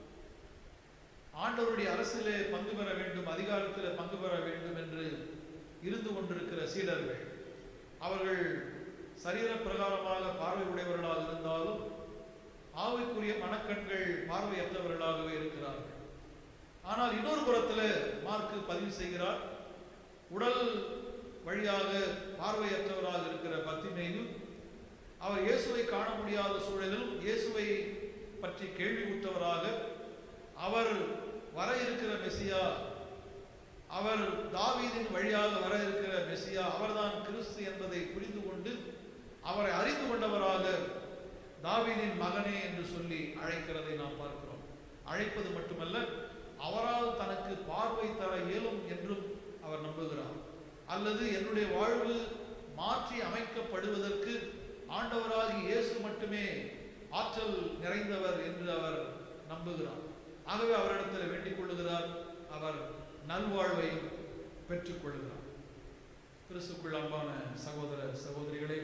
Speaker 2: ஆண்டவருடைய அரசிலே பங்கு பெற வேண்டும் அதிகாரத்தில் பங்கு பெற வேண்டும் என்று இருந்து கொண்டிருக்கிற சீடர்கள் அவர்கள் சரீர பிரகாரமாக பார்வை உடையவர்களாக இருந்தாலும் ஆவிக்குரிய மனக்கண்கள் பார்வையற்றவர்களாகவே இருக்கிறார்கள் ஆனால் இன்னொரு புறத்தில் மார்க்கு பதிவு செய்கிறார் உடல் வழியாக பார்வையற்றவராக இருக்கிற பத்திமேயும் அவர் இயேசுவை காண முடியாத சூழலிலும் இயேசுவை பற்றி கேள்வி உற்றவராக அவர் வர இருக்கிற மெசியா அவர் தாவீதின் வழியாக வர இருக்கிற மெசியா அவர்தான் கிறிஸ்து என்பதை புரிந்து கொண்டு அவரை அறிந்து கொண்டவராக தாவீதின் மகனே என்று சொல்லி அழைக்கிறதை நாம் பார்க்கிறோம் அழைப்பது மட்டுமல்ல அவரால் தனக்கு பார்வை தர இயலும் என்றும் அவர் நம்புகிறார் அல்லது என்னுடைய வாழ்வு மாற்றி அமைக்கப்படுவதற்கு ஆண்டவராகி இயேசு மட்டுமே ஆற்றல் நிறைந்தவர் என்று அவர் நம்புகிறார் ஆகவே அவரிடத்தில் வேண்டிக் கொள்ளுகிறார் அவர் நல்வாழ்வை பெற்றுக் கொள்கிறார் கிறிஸ்துக்குள் அன்பான சகோதர சகோதரிகளே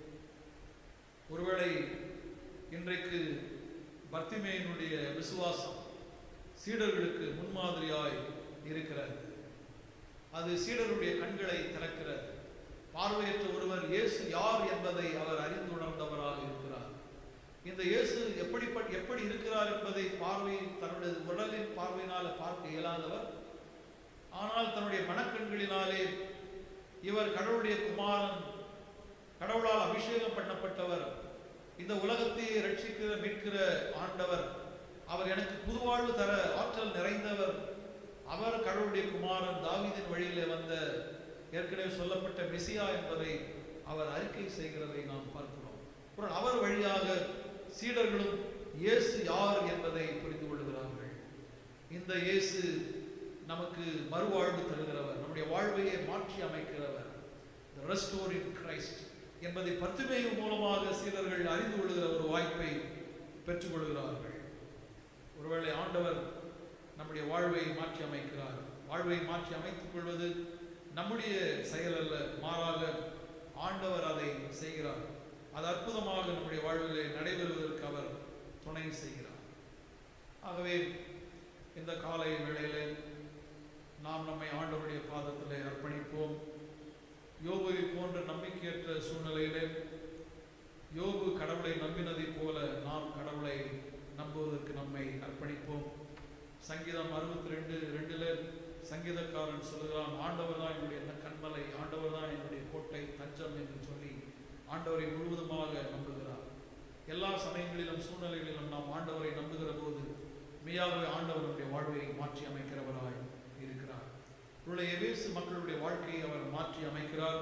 Speaker 2: ஒருவேளை இன்றைக்கு பர்த்திமேயனுடைய விசுவாசம் சீடர்களுக்கு முன்மாதிரியாய் இருக்கிறது அது சீடருடைய கண்களை திறக்கிறது பார்வையற்ற ஒருவர் இயேசு யார் என்பதை அவர் அறிந்துணர்ந்தவராக இருக்கிறார் இந்த இயேசு எப்படிப்பட்ட எப்படி இருக்கிறார் என்பதை பார்வை தன்னுடைய உடலின் பார்வையினால் பார்க்க இயலாதவர் ஆனால் தன்னுடைய மனக்கண்களினாலே இவர் கடவுளுடைய குமாரன் கடவுளால் அபிஷேகம் பண்ணப்பட்டவர் இந்த உலகத்தையே ரட்சிக்கிற மீட்கிற ஆண்டவர் அவர் எனக்கு புதுவாழ்வு தர ஆற்றல் நிறைந்தவர் அவர் கடவுளுடைய குமாரன் தாவீதின் வழியிலே வந்த ஏற்கனவே சொல்லப்பட்ட மெசியா என்பதை அவர் அறிக்கை செய்கிறதை நாம் பார்க்கிறோம் அப்புறம் அவர் வழியாக சீடர்களும் இயேசு யார் என்பதை புரிந்து கொள்கிறார்கள் இந்த இயேசு நமக்கு மறுவாழ்வு தருகிறவர் நம்முடைய வாழ்வையை மாற்றி அமைக்கிறவர் ரெஸ்டோர் இன் கிரைஸ்ட் என்பதை பத்துமைவு மூலமாக சீடர்கள் அறிந்து கொள்கிற ஒரு வாய்ப்பை பெற்றுக்கொள்கிறார்கள் ஒருவேளை ஆண்டவர் நம்முடைய வாழ்வை மாற்றி அமைக்கிறார் வாழ்வை மாற்றி அமைத்துக் கொள்வது நம்முடைய செயல் அல்ல மாறாக ஆண்டவர் அதை செய்கிறார் அது அற்புதமாக நம்முடைய வாழ்விலே நடைபெறுவதற்கு அவர் துணை செய்கிறார் ஆகவே இந்த காலை வேளையிலே நாம் நம்மை ஆண்டவருடைய பாதத்திலே அர்ப்பணிப்போம் யோபுவை போன்ற நம்பிக்கையற்ற சூழ்நிலையிலே யோபு கடவுளை நம்பினதைப் போல நாம் கடவுளை நம்புவதற்கு நம்மை அர்ப்பணிப்போம் சங்கீதம் அறுபத்தி ரெண்டு ரெண்டுல சங்கீதக்காரன் சொல்லுகிறான் ஆண்டவர் தான் என்னுடைய கண்மலை ஆண்டவர் தான் என்னுடைய கோட்டை தஞ்சம் என்று சொல்லி ஆண்டவரை முழுவதுமாக நம்புகிறார் எல்லா சமயங்களிலும் சூழ்நிலைகளிலும் நாம் ஆண்டவரை நம்புகிற போது மெய்யாகவே ஆண்டவர் நம்முடைய வாழ்வை மாற்றி அமைக்கிறவராய் இருக்கிறார் இவருடைய எபேசு மக்களுடைய வாழ்க்கையை அவர் மாற்றி அமைக்கிறார்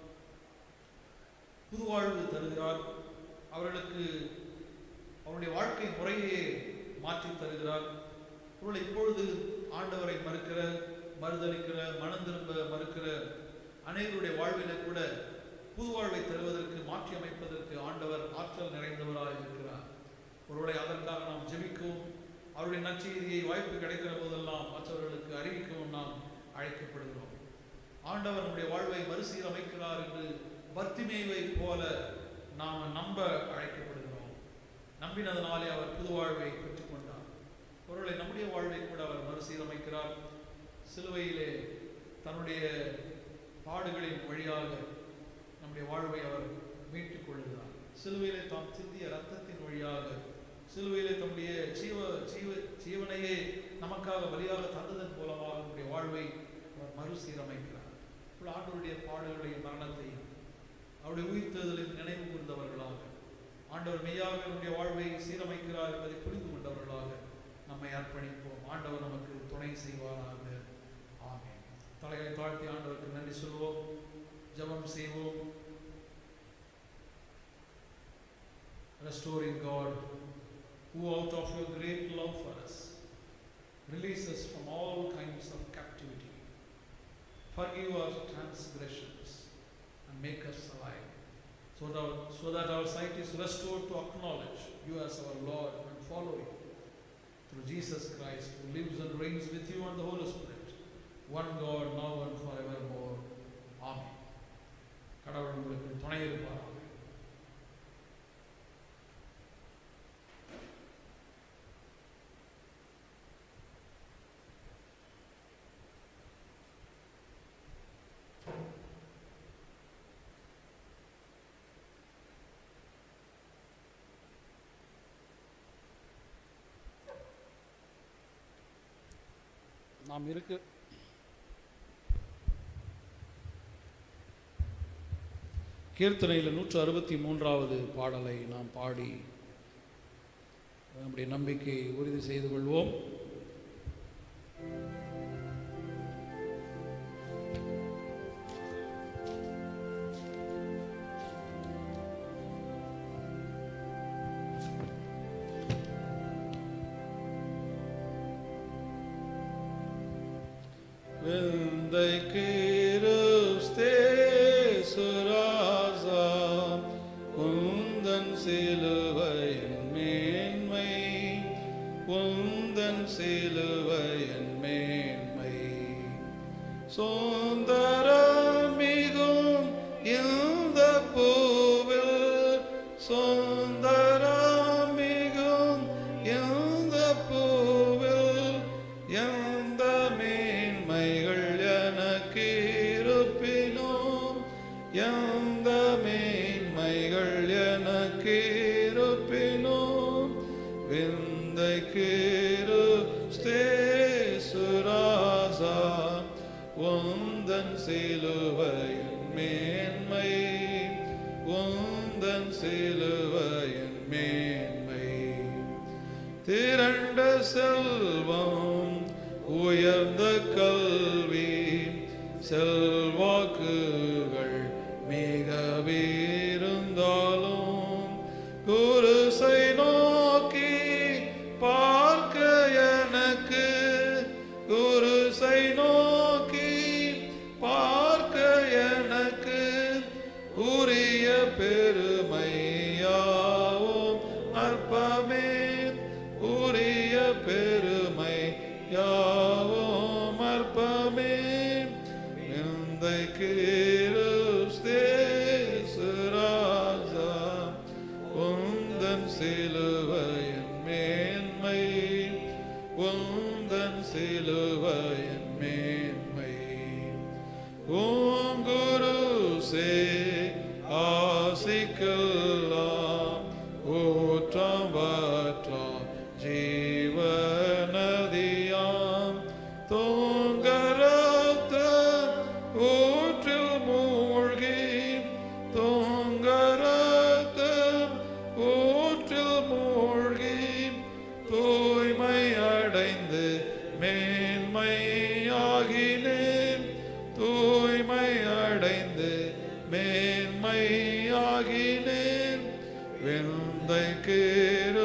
Speaker 2: புது வாழ்வு தருகிறார் அவர்களுக்கு அவருடைய வாழ்க்கை முறையே மாற்றி தருகிறார் அவர்கள் இப்பொழுது ஆண்டவரை மறுக்கிற மறுதளிக்கிற மனம் திரும்ப மறுக்கிற அனைவருடைய வாழ்விலே கூட புது வாழ்வை தருவதற்கு மாற்றி அமைப்பதற்கு ஆண்டவர் ஆற்றல் நிறைந்தவராக இருக்கிறார் ஒருவரை அதற்காக நாம் ஜெபிக்கவும் அவருடைய நற்செய்தியை வாய்ப்பு கிடைக்கிற போதெல்லாம் மற்றவர்களுக்கு அறிவிக்கவும் நாம் அழைக்கப்படுகிறோம் ஆண்டவர் நம்முடைய வாழ்வை மறுசீரமைக்கிறார் என்று பர்த்திமேவை போல நாம் நம்ப அழைக்கப்படுகிறோம் நம்பினதனாலே அவர் புது வாழ்வை பெற்றுக்கொண்டார் ஒருவேளை நம்முடைய வாழ்வை கூட அவர் மறுசீரமைக்கிறார் சிலுவையிலே தன்னுடைய பாடுகளின் வழியாக நம்முடைய வாழ்வை அவர் மீட்டுக் கொள்கிறார் சிலுவையிலே தாம் சிந்திய ரத்தத்தின் வழியாக சிலுவையிலே தம்முடைய ஜீவ ஜீவ ஜீவனையே நமக்காக பலியாக தந்ததன் மூலமாக நம்முடைய வாழ்வை அவர் மறுசீரமைக்கிறார் இப்படி ஆண்டவருடைய பாடுகளையும் மரணத்தையும் அவருடைய உயிர்த்தெழுதலின் நினைவு கூர்ந்தவர்களாக ஆண்டவர் மெய்யாக நம்முடைய வாழ்வை சீரமைக்கிறார் என்பதை புரிந்து கொண்டவர்களாக நம்மை அர்ப்பணிப்போம் ஆண்டவர் நமக்கு துணை செய்வாராக ஆமென் தலைகளை தாழ்த்தி ஆண்டவருக்கு நன்றி சொல்வோம் ஜெபம் செய்வோம் restoring God, who out of your great love for us, release us from all kinds of captivity. Forgive our transgressions and make us alive, so that, so that our sight is restored to acknowledge you as our Lord and follow you. Through Jesus Christ, who lives and reigns with you and the Holy Spirit, one God, now and forevermore. Amen. கடவுள் உங்களுக்கு துணை இருப்பாராக நாம் இருக்கு கீர்த்தனையில் நூற்று அறுபத்தி மூன்றாவது பாடலை நாம் பாடி நம்முடைய நம்பிக்கையை உறுதி செய்து கொள்வோம்
Speaker 6: சுராசா உந்தன் சிலுவையின் மேன்மை உந்தன் சிலுவையின் மேன்மை சுந்தரமிகும் இந்த பூவில் சுந்தரமிகும் இந்த பூவில் எந்த மேன்மைகள் எனக்கு இருப்பினும் எந்த மேன்மைகள் எனக்கு இருப்பினும் விந்தைக்கிரு ஸ்தேசுராசா உந்தன் சிலுவையின் மேன்மை உந்தன் சிலுவையின் மேன்மை திரண்ட செல்வம் உயர்ந்த கல்வி செல்வாக்குகள் மிகவிருந்தாலும் குருசை நோக்கி பார்க்க எனக்கு குருசை நோக்கி பார்க்க எனக்கு உரிய பெருமையாவும் அற்பமே உரிய பெருமை யாவும் அற்பமே இந்த கிருஸ்தேசுராஜா உந்தன் சிலுவையின் மேன்மை உந்தன் சிலுவையின் மேன்மை நாசிக்கெல்லாம் ஊற்றம் வற்றா ஜீவநதியாம் தூங்கரத்த ஊற்றில் மூழ்கி தூங்கரத்த ஊற்றில் மூழ்கி தூய்மை அடைந்து மேன்மையாகினேன் தூய்மை அடைந்து மேன்மையாகினேன் விந்தை கீரு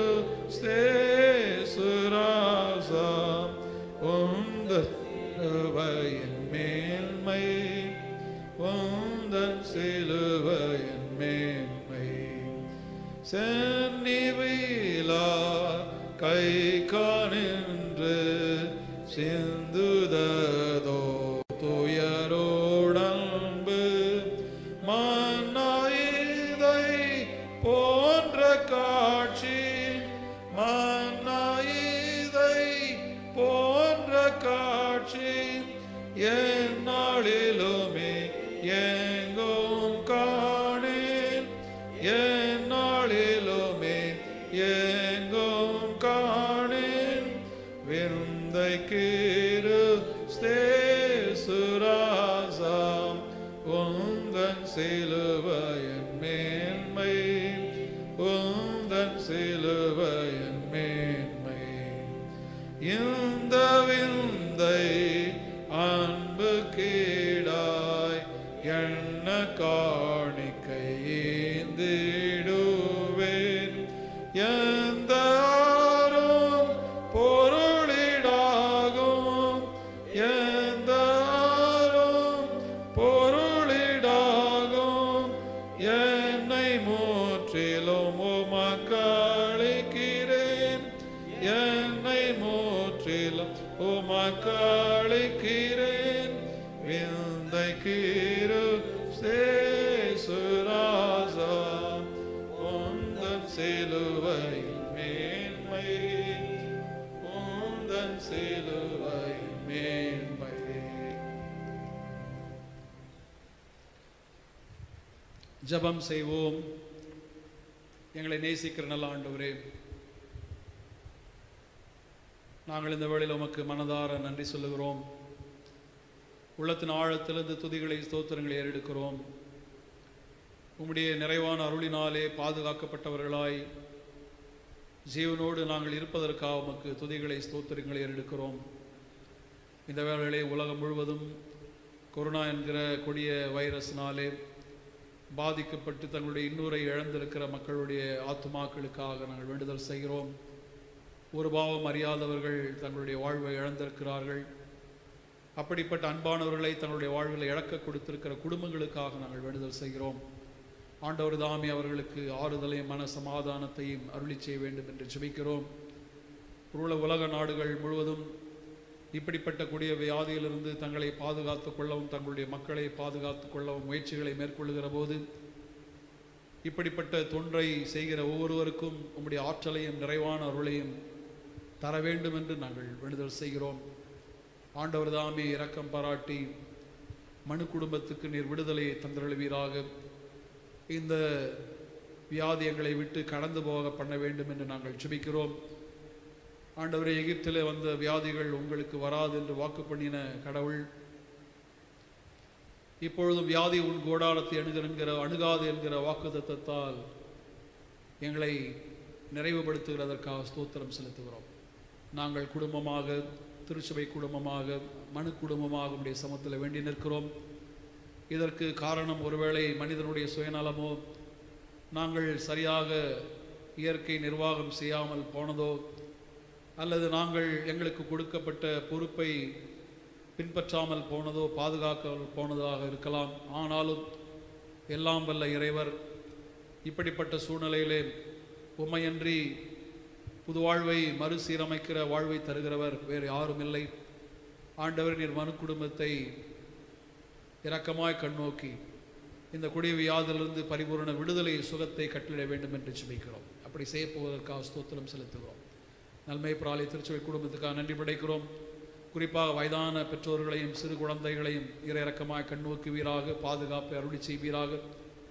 Speaker 6: ஸ்தேசுராசா உந்த சிலுவையின் மேன்மை உந்தன் சிலுவையின் மேன்மை சென்னிவிலா கை காணின்று சிந்துததோ துயரோடன்பு மன்னாயிதை போன்ற காட்சி மன்னாயிதை போன்ற காட்சி எந்நாளிலுமே எங்கும் காணேன் எந்நாளிலுமே எங்கும் காணேன் விருந்தை கீரு ஸ்தேசுராசா உந்தன் சிலுவையின் மேன்மை உந்தன் சிலுவையின் மேன்மை இந்த விந்தை அன்பு கீடாய் எண்ண காணிக்கை ஏந்திடுவேன் எந்த ஆறும் பொருளிடாகும் எந்த ஆறும் பொருளிடாகும் என்னை முற்றிலும் உமக்களிக்கிறேன் என்னை முற்றிலும் உமக்களிக்கிறேன் விந்தை கீரு சேசுராசா உந்தன் சிலுவை மேன்மை உந்தன் சிலுவை மேன்மை
Speaker 2: ஜெபம் செய்வோம் எங்களை நேசிக்கிற நல்ல ஆண்டவரே நாங்கள் இந்த வேளையில் உமக்கு மனதார நன்றி சொல்லுகிறோம் உள்ளத்தின் ஆழத்திலிருந்து துதிகளை ஸ்தோத்திரங்களை ஏறெடுக்கிறோம் உம்முடைய நிறைவான அருளினாலே பாதுகாக்கப்பட்டவர்களாய் ஜீவனோடு நாங்கள் இருப்பதற்காக உமக்கு துதிகளை ஸ்தோத்திரங்களை ஏறெடுக்கிறோம் இந்த வேளையிலே உலகம் முழுவதும் கொரோனா என்கிற கொடிய வைரஸ்னாலே பாதிக்கப்பட்டு தங்களுடைய இன்னுரை இழந்திருக்கிற மக்களுடைய ஆத்துமாக்களுக்காக நாங்கள் வேண்டுதல் செய்கிறோம் ஒரு பாவம் அறியாதவர்கள் தங்களுடைய வாழ்வை இழந்திருக்கிறார்கள் அப்படிப்பட்ட அன்பானவர்களை தங்களுடைய வாழ்வில் இழக்க கொடுத்திருக்கிற குடும்பங்களுக்காக நாங்கள் வேண்டுதல் செய்கிறோம் ஆண்டவர் தாமே அவர்களுக்கு ஆறுதலையும் மன சமாதானத்தையும் அருளி செய்ய வேண்டும் என்று ஜெபிக்கிறோம் உள்ள உலக நாடுகள் முழுவதும் இப்படிப்பட்ட கொடிய வியாதியிலிருந்து தங்களை பாதுகாத்துக் கொள்ளவும் தங்களுடைய மக்களை பாதுகாத்துக் கொள்ளவும் முயற்சிகளை மேற்கொள்ளுகிற போது இப்படிப்பட்ட தொன்றை செய்கிற ஒவ்வொருவருக்கும் உம்முடைய ஆற்றலையும் நிறைவான அருளையும் தர வேண்டும் என்று நாங்கள் வேண்டுதல் செய்கிறோம் ஆண்டவர் தாமே இரக்கம் பாராட்டி மனு குடும்பத்துக்கு நீர் விடுதலையை தந்தருளுவீராக இந்த வியாதி எங்களை விட்டு கடந்து போக பண்ண வேண்டும் என்று நாங்கள் ஜெபிக்கிறோம் ஆண்டவரே எகிப்திலே வந்த வியாதிகள் உங்களுக்கு வராது என்று வாக்கு பண்ணின கடவுள் இப்பொழுதும் வியாதி உன் கோடாரத்தை அணுகிற அணுகாது என்கிற வாக்குத்தத்தத்தால் எங்களை நிறைவுபடுத்துகிறதற்காக ஸ்தோத்திரம் செலுத்துகிறோம் நாங்கள் குடும்பமாக திருச்சபை குடும்பமாக மனு குடும்பமாக உடைய சமத்தில் வேண்டி நிற்கிறோம் இதற்கு காரணம் ஒருவேளை மனிதனுடைய சுயநலமோ நாங்கள் சரியாக இயற்கை நிர்வாகம் செய்யாமல் போனதோ அல்லது நாங்கள் எங்களுக்கு கொடுக்கப்பட்ட பொறுப்பை பின்பற்றாமல் போனதோ பாதுகாக்காமல் போனதாக இருக்கலாம் ஆனாலும் எல்லாம் வல்ல இறைவர் இப்படிப்பட்ட சூழ்நிலையிலே உமையன்றி புது வாழ்வை மறுசீரமைக்கிற வாழ்வை தருகிறவர் வேறு யாரும் இல்லை ஆண்டவர் நீர் மனு குடும்பத்தை இரக்கமாய் கண்ணோக்கி இந்த கொடிய வியாதிலிருந்து பரிபூரண விடுதலை சுகத்தை கட்டளிட வேண்டும் என்று ஜெபிக்கிறோம் அப்படி செய்ய போவதற்காக ஸ்தோத்திரம் செலுத்துகிறோம் நன்மை பிராலி திருச்சபை குடும்பத்துக்காக நன்றி படைக்கிறோம் குறிப்பாக வயதான பெற்றோர்களையும் சிறு குழந்தைகளையும் இறையிறக்கமாய் கண்ணோக்குவீராக பாதுகாப்பை அருளி செய்வீராக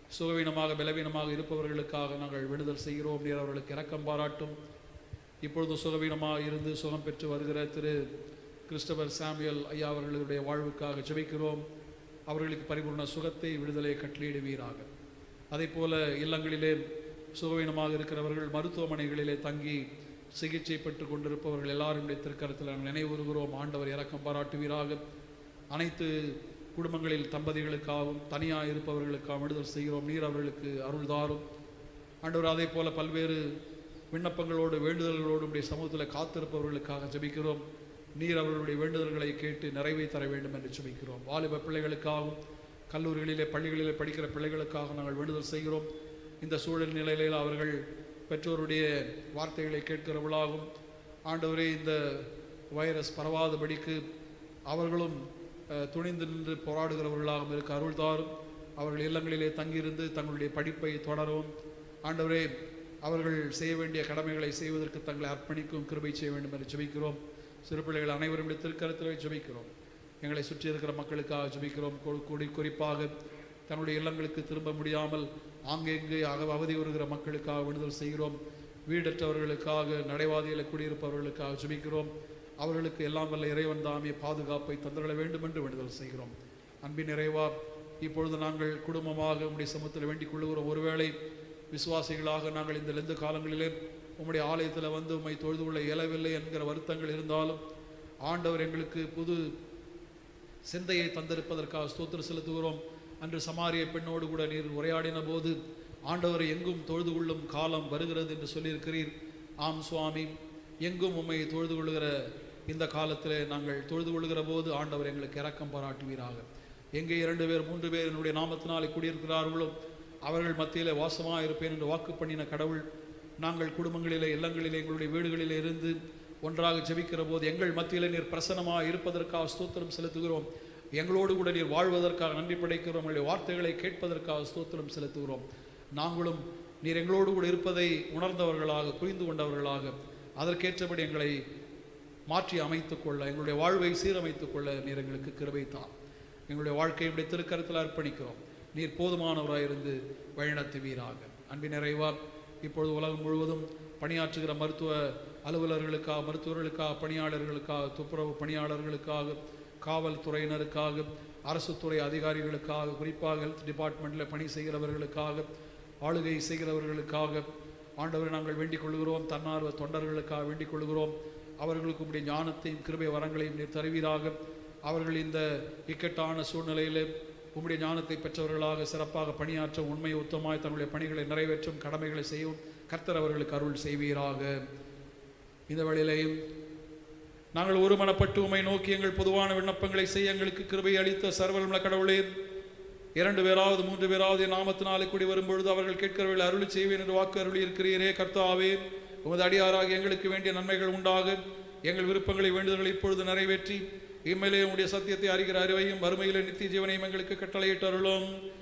Speaker 2: சுகவீனமாக பலவீனமாக இருப்பவர்களுக்காக நாங்கள் விடுதல் செய்கிறோம் நீர் அவர்களுக்கு இரக்கம் பாராட்டும் இப்பொழுது சுகவீனமாக இருந்து சுகம் பெற்று வருகிற திரு கிறிஸ்டபர் சாமுவேல் ஐயா அவர்களுடைய வாழ்வுக்காக ஜெபிக்கிறோம் அவர்களுக்கு பரிபூர்ண சுகத்தை விடுதலை கட்டளையிடுவீராக அதே போல இல்லங்களிலே சுகவீனமாக இருக்கிறவர்கள் மருத்துவமனைகளிலே தங்கி சிகிச்சை பெற்று கொண்டிருப்பவர்கள் எல்லாருடைய திருக்கரத்தில் நாங்கள் நினைவுறுகிறோம் ஆண்டவர் இரக்கம் பாராட்டுவீராக அனைத்து குடும்பங்களில் தம்பதிகளுக்காகவும் தனியாக இருப்பவர்களுக்காகவும் விடுதல் செய்கிறோம் நீர் அவர்களுக்கு அருள் தாரும் ஆண்டவர் அதே போல பல்வேறு விண்ணப்பங்களோடு வேண்டுதல்களோடு உடைய சமூகத்தில் காத்திருப்பவர்களுக்காக ஜெபிக்கிறோம் நீர் அவர்களுடைய வேண்டுதல்களை கேட்டு நிறைவே தர வேண்டும் என்று ஜெபிக்கிறோம் வாலிப பிள்ளைகளுக்காகவும் கல்லூரிகளிலே பள்ளிகளிலே படிக்கிற பிள்ளைகளுக்காக நாங்கள் வேண்டுதல் செய்கிறோம் இந்த சூழல் நிலையில அவர்கள் பெற்றோருடைய வார்த்தைகளை கேட்கிறவர்களாகும் ஆண்டவரே இந்த வைரஸ் பரவாதபடிக்கு அவர்களும் அஹ், துணிந்து நின்று போராடுகிறவர்களாகவும் இருக்க அருள் தாரும் அவர்கள் இல்லங்களிலே தங்கியிருந்து தங்களுடைய படிப்பை தொடரவும் ஆண்டவரே அவர்கள் செய்ய வேண்டிய கடமைகளை செய்வதற்கு தங்களை அர்ப்பணிக்கும் கிருபை செய்ய வேண்டும் என்று ஜெபிக்கிறோம் சிறு பிள்ளைகள் அனைவரும் திருக்கரத்திலே ஜெபிக்கிறோம் எங்களை சுற்றி இருக்கிற மக்களுக்காக ஜெபிக்கிறோம் கொ- கொடி குறிப்பாக தன்னுடைய இல்லங்களுக்கு திரும்ப முடியாமல் ஆங்கெங்கே அக அவதி வருகிற மக்களுக்காக விடுதல் செய்கிறோம் வீடற்றவர்களுக்காக நடைபாதையில் குடியிருப்பவர்களுக்காக ஜெபிக்கிறோம் அவர்களுக்கு எல்லாம் வல்ல இறைவன் தாமே பாதுகாப்பை தந்துள்ள வேண்டும் என்று விடுதல் செய்கிறோம் அன்பின் நிறைவா இப்பொழுது நாங்கள் குடும்பமாக உம்முடைய சமூகத்தில் வேண்டிக் கொள்ளுகிறோம் ஒருவேளை விசுவாசிகளாக நாங்கள் இந்த லெந்து காலங்களிலே உம்முடைய ஆலயத்தில் வந்து உம்மை தொழுது கொள்ள இயலவில்லை என்கிற வருத்தங்கள் இருந்தாலும் ஆண்டவர் எங்களுக்கு புது சிந்தையை தந்திருப்பதற்காக ஸ்தோத்திரம் செலுத்துகிறோம் அன்று சமாரிய பெண்ணோடு கூட நீர் உரையாடின போது ஆண்டவரை எங்கும் தொழுது கொள்ளும் காலம் வருகிறது என்று சொல்லியிருக்கிறீர் ஆம் சுவாமி எங்கும் உம்மை தொழுது கொள்ளுகிற இந்த காலத்தில் நாங்கள் தொழுது கொள்ளுகிற போது ஆண்டவர் எங்களுக்கு இரக்கம் பாராட்டுவீராக எங்கே இரண்டு பேர் மூன்று பேர் என்னுடைய நாமத்தினாலே குடியிருக்கிறார்களோ அவர்கள் மத்தியிலே வாசமாக இருப்பேன் என்று வாக்கு பண்ணின கடவுள் நாங்கள் குடும்பங்களிலே இல்லங்களிலே எங்களுடைய வீடுகளிலே இருந்து ஒன்றாக ஜெபிக்கிற போது எங்கள் மத்தியிலே நீர் பிரசன்னமாக இருப்பதற்காக ஸ்தோத்திரம் செலுத்துகிறோம் எங்களோடு கூட நீர் வாழ்வதற்காக நன்றி படைக்கிறோம் எங்களுடைய வார்த்தைகளை கேட்பதற்காக ஸ்தோத்திரம் செலுத்துகிறோம் நாங்களும் நீர் எங்களோடு கூட இருப்பதை உணர்ந்தவர்களாக புரிந்து கொண்டவர்களாக அதற்கேற்றபடி எங்களை மாற்றி அமைத்துக் கொள்ள எங்களுடைய வாழ்வை சீரமைத்துக் கொள்ள நீர் எங்களுக்கு கிருபை தான் எங்களுடைய வாழ்க்கையை உடைய திருக்கரத்தில் அர்ப்பணிக்கிறோம் நீர் போதுமானவராக இருந்து வழிநடத்துவீராக அன்பின் நிறைவா இப்பொழுது உலகம் முழுவதும் பணியாற்றுகிற மருத்துவ அலுவலர்களுக்காக மருத்துவர்களுக்காக பணியாளர்களுக்காக துப்புரவு பணியாளர்களுக்காக காவல்துறையினருக்காக அரசு துறை அதிகாரிகளுக்காக குறிப்பாக ஹெல்த் டிபார்ட்மெண்ட்டில் பணி செய்கிறவர்களுக்காக ஆளுகை செய்கிறவர்களுக்காக ஆண்டவரை நாங்கள் வேண்டிக் கொள்கிறோம் தன்னார்வ தொண்டர்களுக்காக வேண்டிக் கொள்கிறோம் அவர்களுக்கு உடைய ஞானத்தையும் கிருபை வரங்களையும் நீர் தருவீராக அவர்கள் இந்த இக்கட்டான சூழ்நிலையில் உம்முடைய ஞானத்தை பெற்றவர்களாக சிறப்பாக பணியாற்ற உண்மை உத்தமாய் தங்களுடைய பணிகளை நிறைவேற்றும் கடமைகளை செய்யும் கர்த்தர் அவர்களுக்கு அருள் செய்வீராக இந்த வேளையிலையும் நாங்கள் ஒருமனப்பட்டு உம்மை நோக்கி எங்கள் பொதுவான விண்ணப்பங்களை செய்ய எங்களுக்கு கிருபை அளித்த சர்வலமுள்ள கடவுளே இரண்டு பேராவது மூன்று பேராவது என் நாமத்தினாலே கூடி வரும்பொழுது அவர்கள் கேட்கிறவர்கள் அருளி செய்வேன் என்று வாக்கு அருளி இருக்கிறீரே கர்த்தாவே உமது அடியாராக எங்களுக்கு வேண்டிய நன்மைகள் உண்டாக எங்கள் விருப்பங்களை வேண்டுதல்களை இப்பொழுது நிறைவேற்றி இம்மையிலே உம்முடைய சத்தியத்தை அறிகிற அறிவையும் வறுமையிலே நித்திய ஜீவனையும் எங்களுக்கு கட்டளையிட்டு அருளும்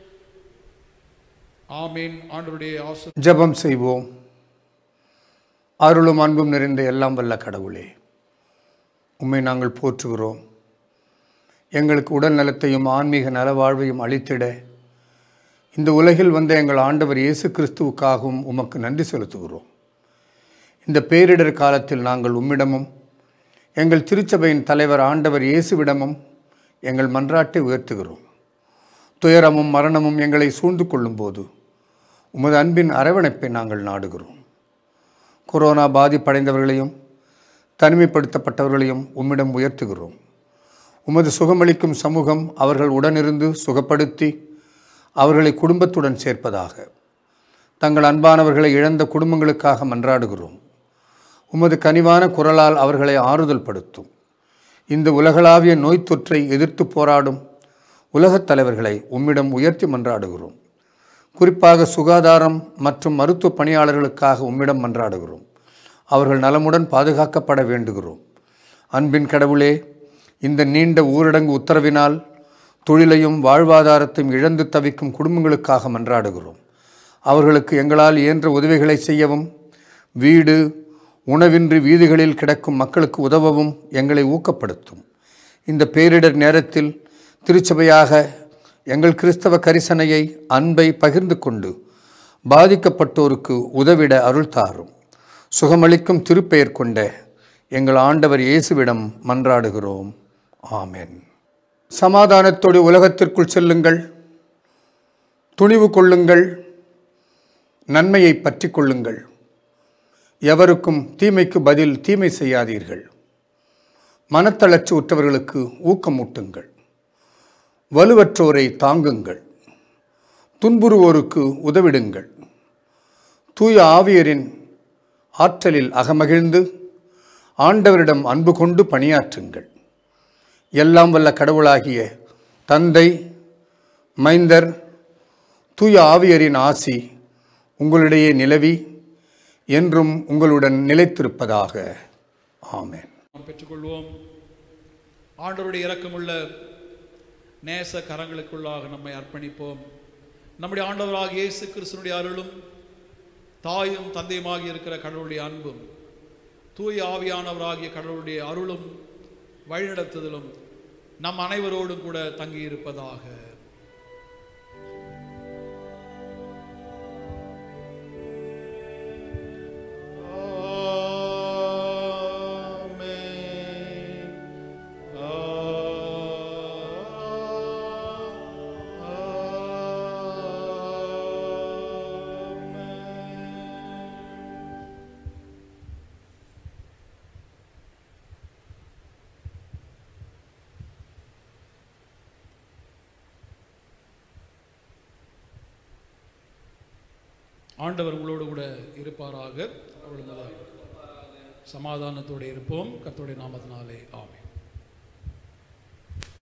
Speaker 2: ஆமீன் ஆண்டவருடைய ஆசை
Speaker 7: ஜெபம் செய்வோம் அருளும் அன்பும் நிறைந்த எல்லாம் வல்ல கடவுளே உம்மை நாங்கள் போற்றுகிறோம் எங்களுக்கு உடல் நலத்தையும் ஆன்மீக நலவாழ்வையும் அளித்திட இந்த உலகில் வந்த எங்கள் ஆண்டவர் இயேசு கிறிஸ்துவுக்காகவும் உமக்கு நன்றி செலுத்துகிறோம் இந்த பேரிடர் காலத்தில் நாங்கள் உம்மிடமும் எங்கள் திருச்சபையின் தலைவர் ஆண்டவர் இயேசுவிடமும் எங்கள் மன்றாட்டை உயர்த்துகிறோம் துயரமும் மரணமும் எங்களை சூழ்ந்து கொள்ளும்போது உமது அன்பின் அரவணைப்பை நாங்கள் நாடுகிறோம் கொரோனா பாதிப்படைந்தவர்களையும் தனிமைப்படுத்தப்பட்டவர்களையும் உம்மிடம் உயர்த்துகிறோம் உமது சுகமளிக்கும் சமூகம் அவர்கள் உடனிருந்து சுகப்படுத்தி அவர்களை குடும்பத்துடன் சேர்ப்பதாக தங்கள் அன்பானவர்களை இழந்த குடும்பங்களுக்காக மன்றாடுகிறோம் உமது கனிவான குரலால் அவர்களை ஆறுதல் படுத்தும் இந்த உலகளாவிய நோய் தொற்றை எதிர்த்து போராடும் உலகத் தலைவர்களை உம்மிடம் உயர்த்தி மன்றாடுகிறோம் குறிப்பாக சுகாதாரம் மற்றும் மருத்துவ பணியாளர்களுக்காக உம்மிடம் மன்றாடுகிறோம் அவர்கள் நலமுடன் பாதுகாக்கப்பட வேண்டுகிறோம் அன்பின் கடவுளே இந்த நீண்ட ஊரடங்கு உத்தரவினால் தொழிலையும் வாழ்வாதாரத்தையும் இழந்து தவிக்கும் குடும்பங்களுக்காக மன்றாடுகிறோம் அவர்களுக்கு எங்களால் இயன்ற உதவிகளை செய்யவும் வீடு உணவின்றி வீதிகளில் கிடக்கும் மக்களுக்கு உதவவும் எங்களை ஊக்கப்படுத்தும் இந்த பேரிடர் நேரத்தில் திருச்சபையாக எங்கள் கிறிஸ்தவ கரிசனையை அன்பை பகிர்ந்து கொண்டு பாதிக்கப்பட்டோருக்கு உதவிட அருள் தாரும் சுகமளிக்கும் திருப்பெயர் கொண்ட எங்கள் ஆண்டவர் இயேசுவிடம் மன்றாடுகிறோம் ஆமென் சமாதானத்தோடு உலகத்திற்குள் செல்லுங்கள் துணிவு கொள்ளுங்கள் நன்மையை பற்றி கொள்ளுங்கள் எவருக்கும் தீமைக்கு பதில் தீமை செய்யாதீர்கள் மனத்தளர்ச்சி உற்றவர்களுக்கு ஊக்கமூட்டுங்கள் வலுவற்றோரை தாங்குங்கள் துன்புறுவோருக்கு உதவிடுங்கள் தூய ஆவியரின் ஆற்றலில் அகமகிழ்ந்து ஆண்டவரிடம் அன்பு கொண்டு பணியாற்றுங்கள் எல்லாம் வல்ல கடவுளாகிய தந்தை மைந்தர் தூய ஆவியரின் ஆசி உங்களிடையே நிலவி என்றும் உங்களுடன் நிலைத்திருப்பதாக ஆமென்
Speaker 2: நாம் பெற்றுக்கொள்வோம் ஆண்டவருடைய இரக்கமுள்ள நேச கரங்களுக்குள்ளாக நம்மை அர்ப்பணிப்போம் நம்முடைய ஆண்டவராக இயேசு கிறிஸ்துனுடைய அருளும் தாயும் தந்தையுமாகி இருக்கிற கடவுளுடைய அன்பும் தூய ஆவியானவராகிய கடவுளுடைய அருளும் வழிநடத்துதலும் நம் அனைவரோடும் கூட தங்கியிருப்பதாக ஆண்டவர் உங்களோடு கூட இருப்பாராக அவர்களது சமாதானத்தோடு இருப்போம் கர்த்தருடைய நாமத்தினாலே ஆமென்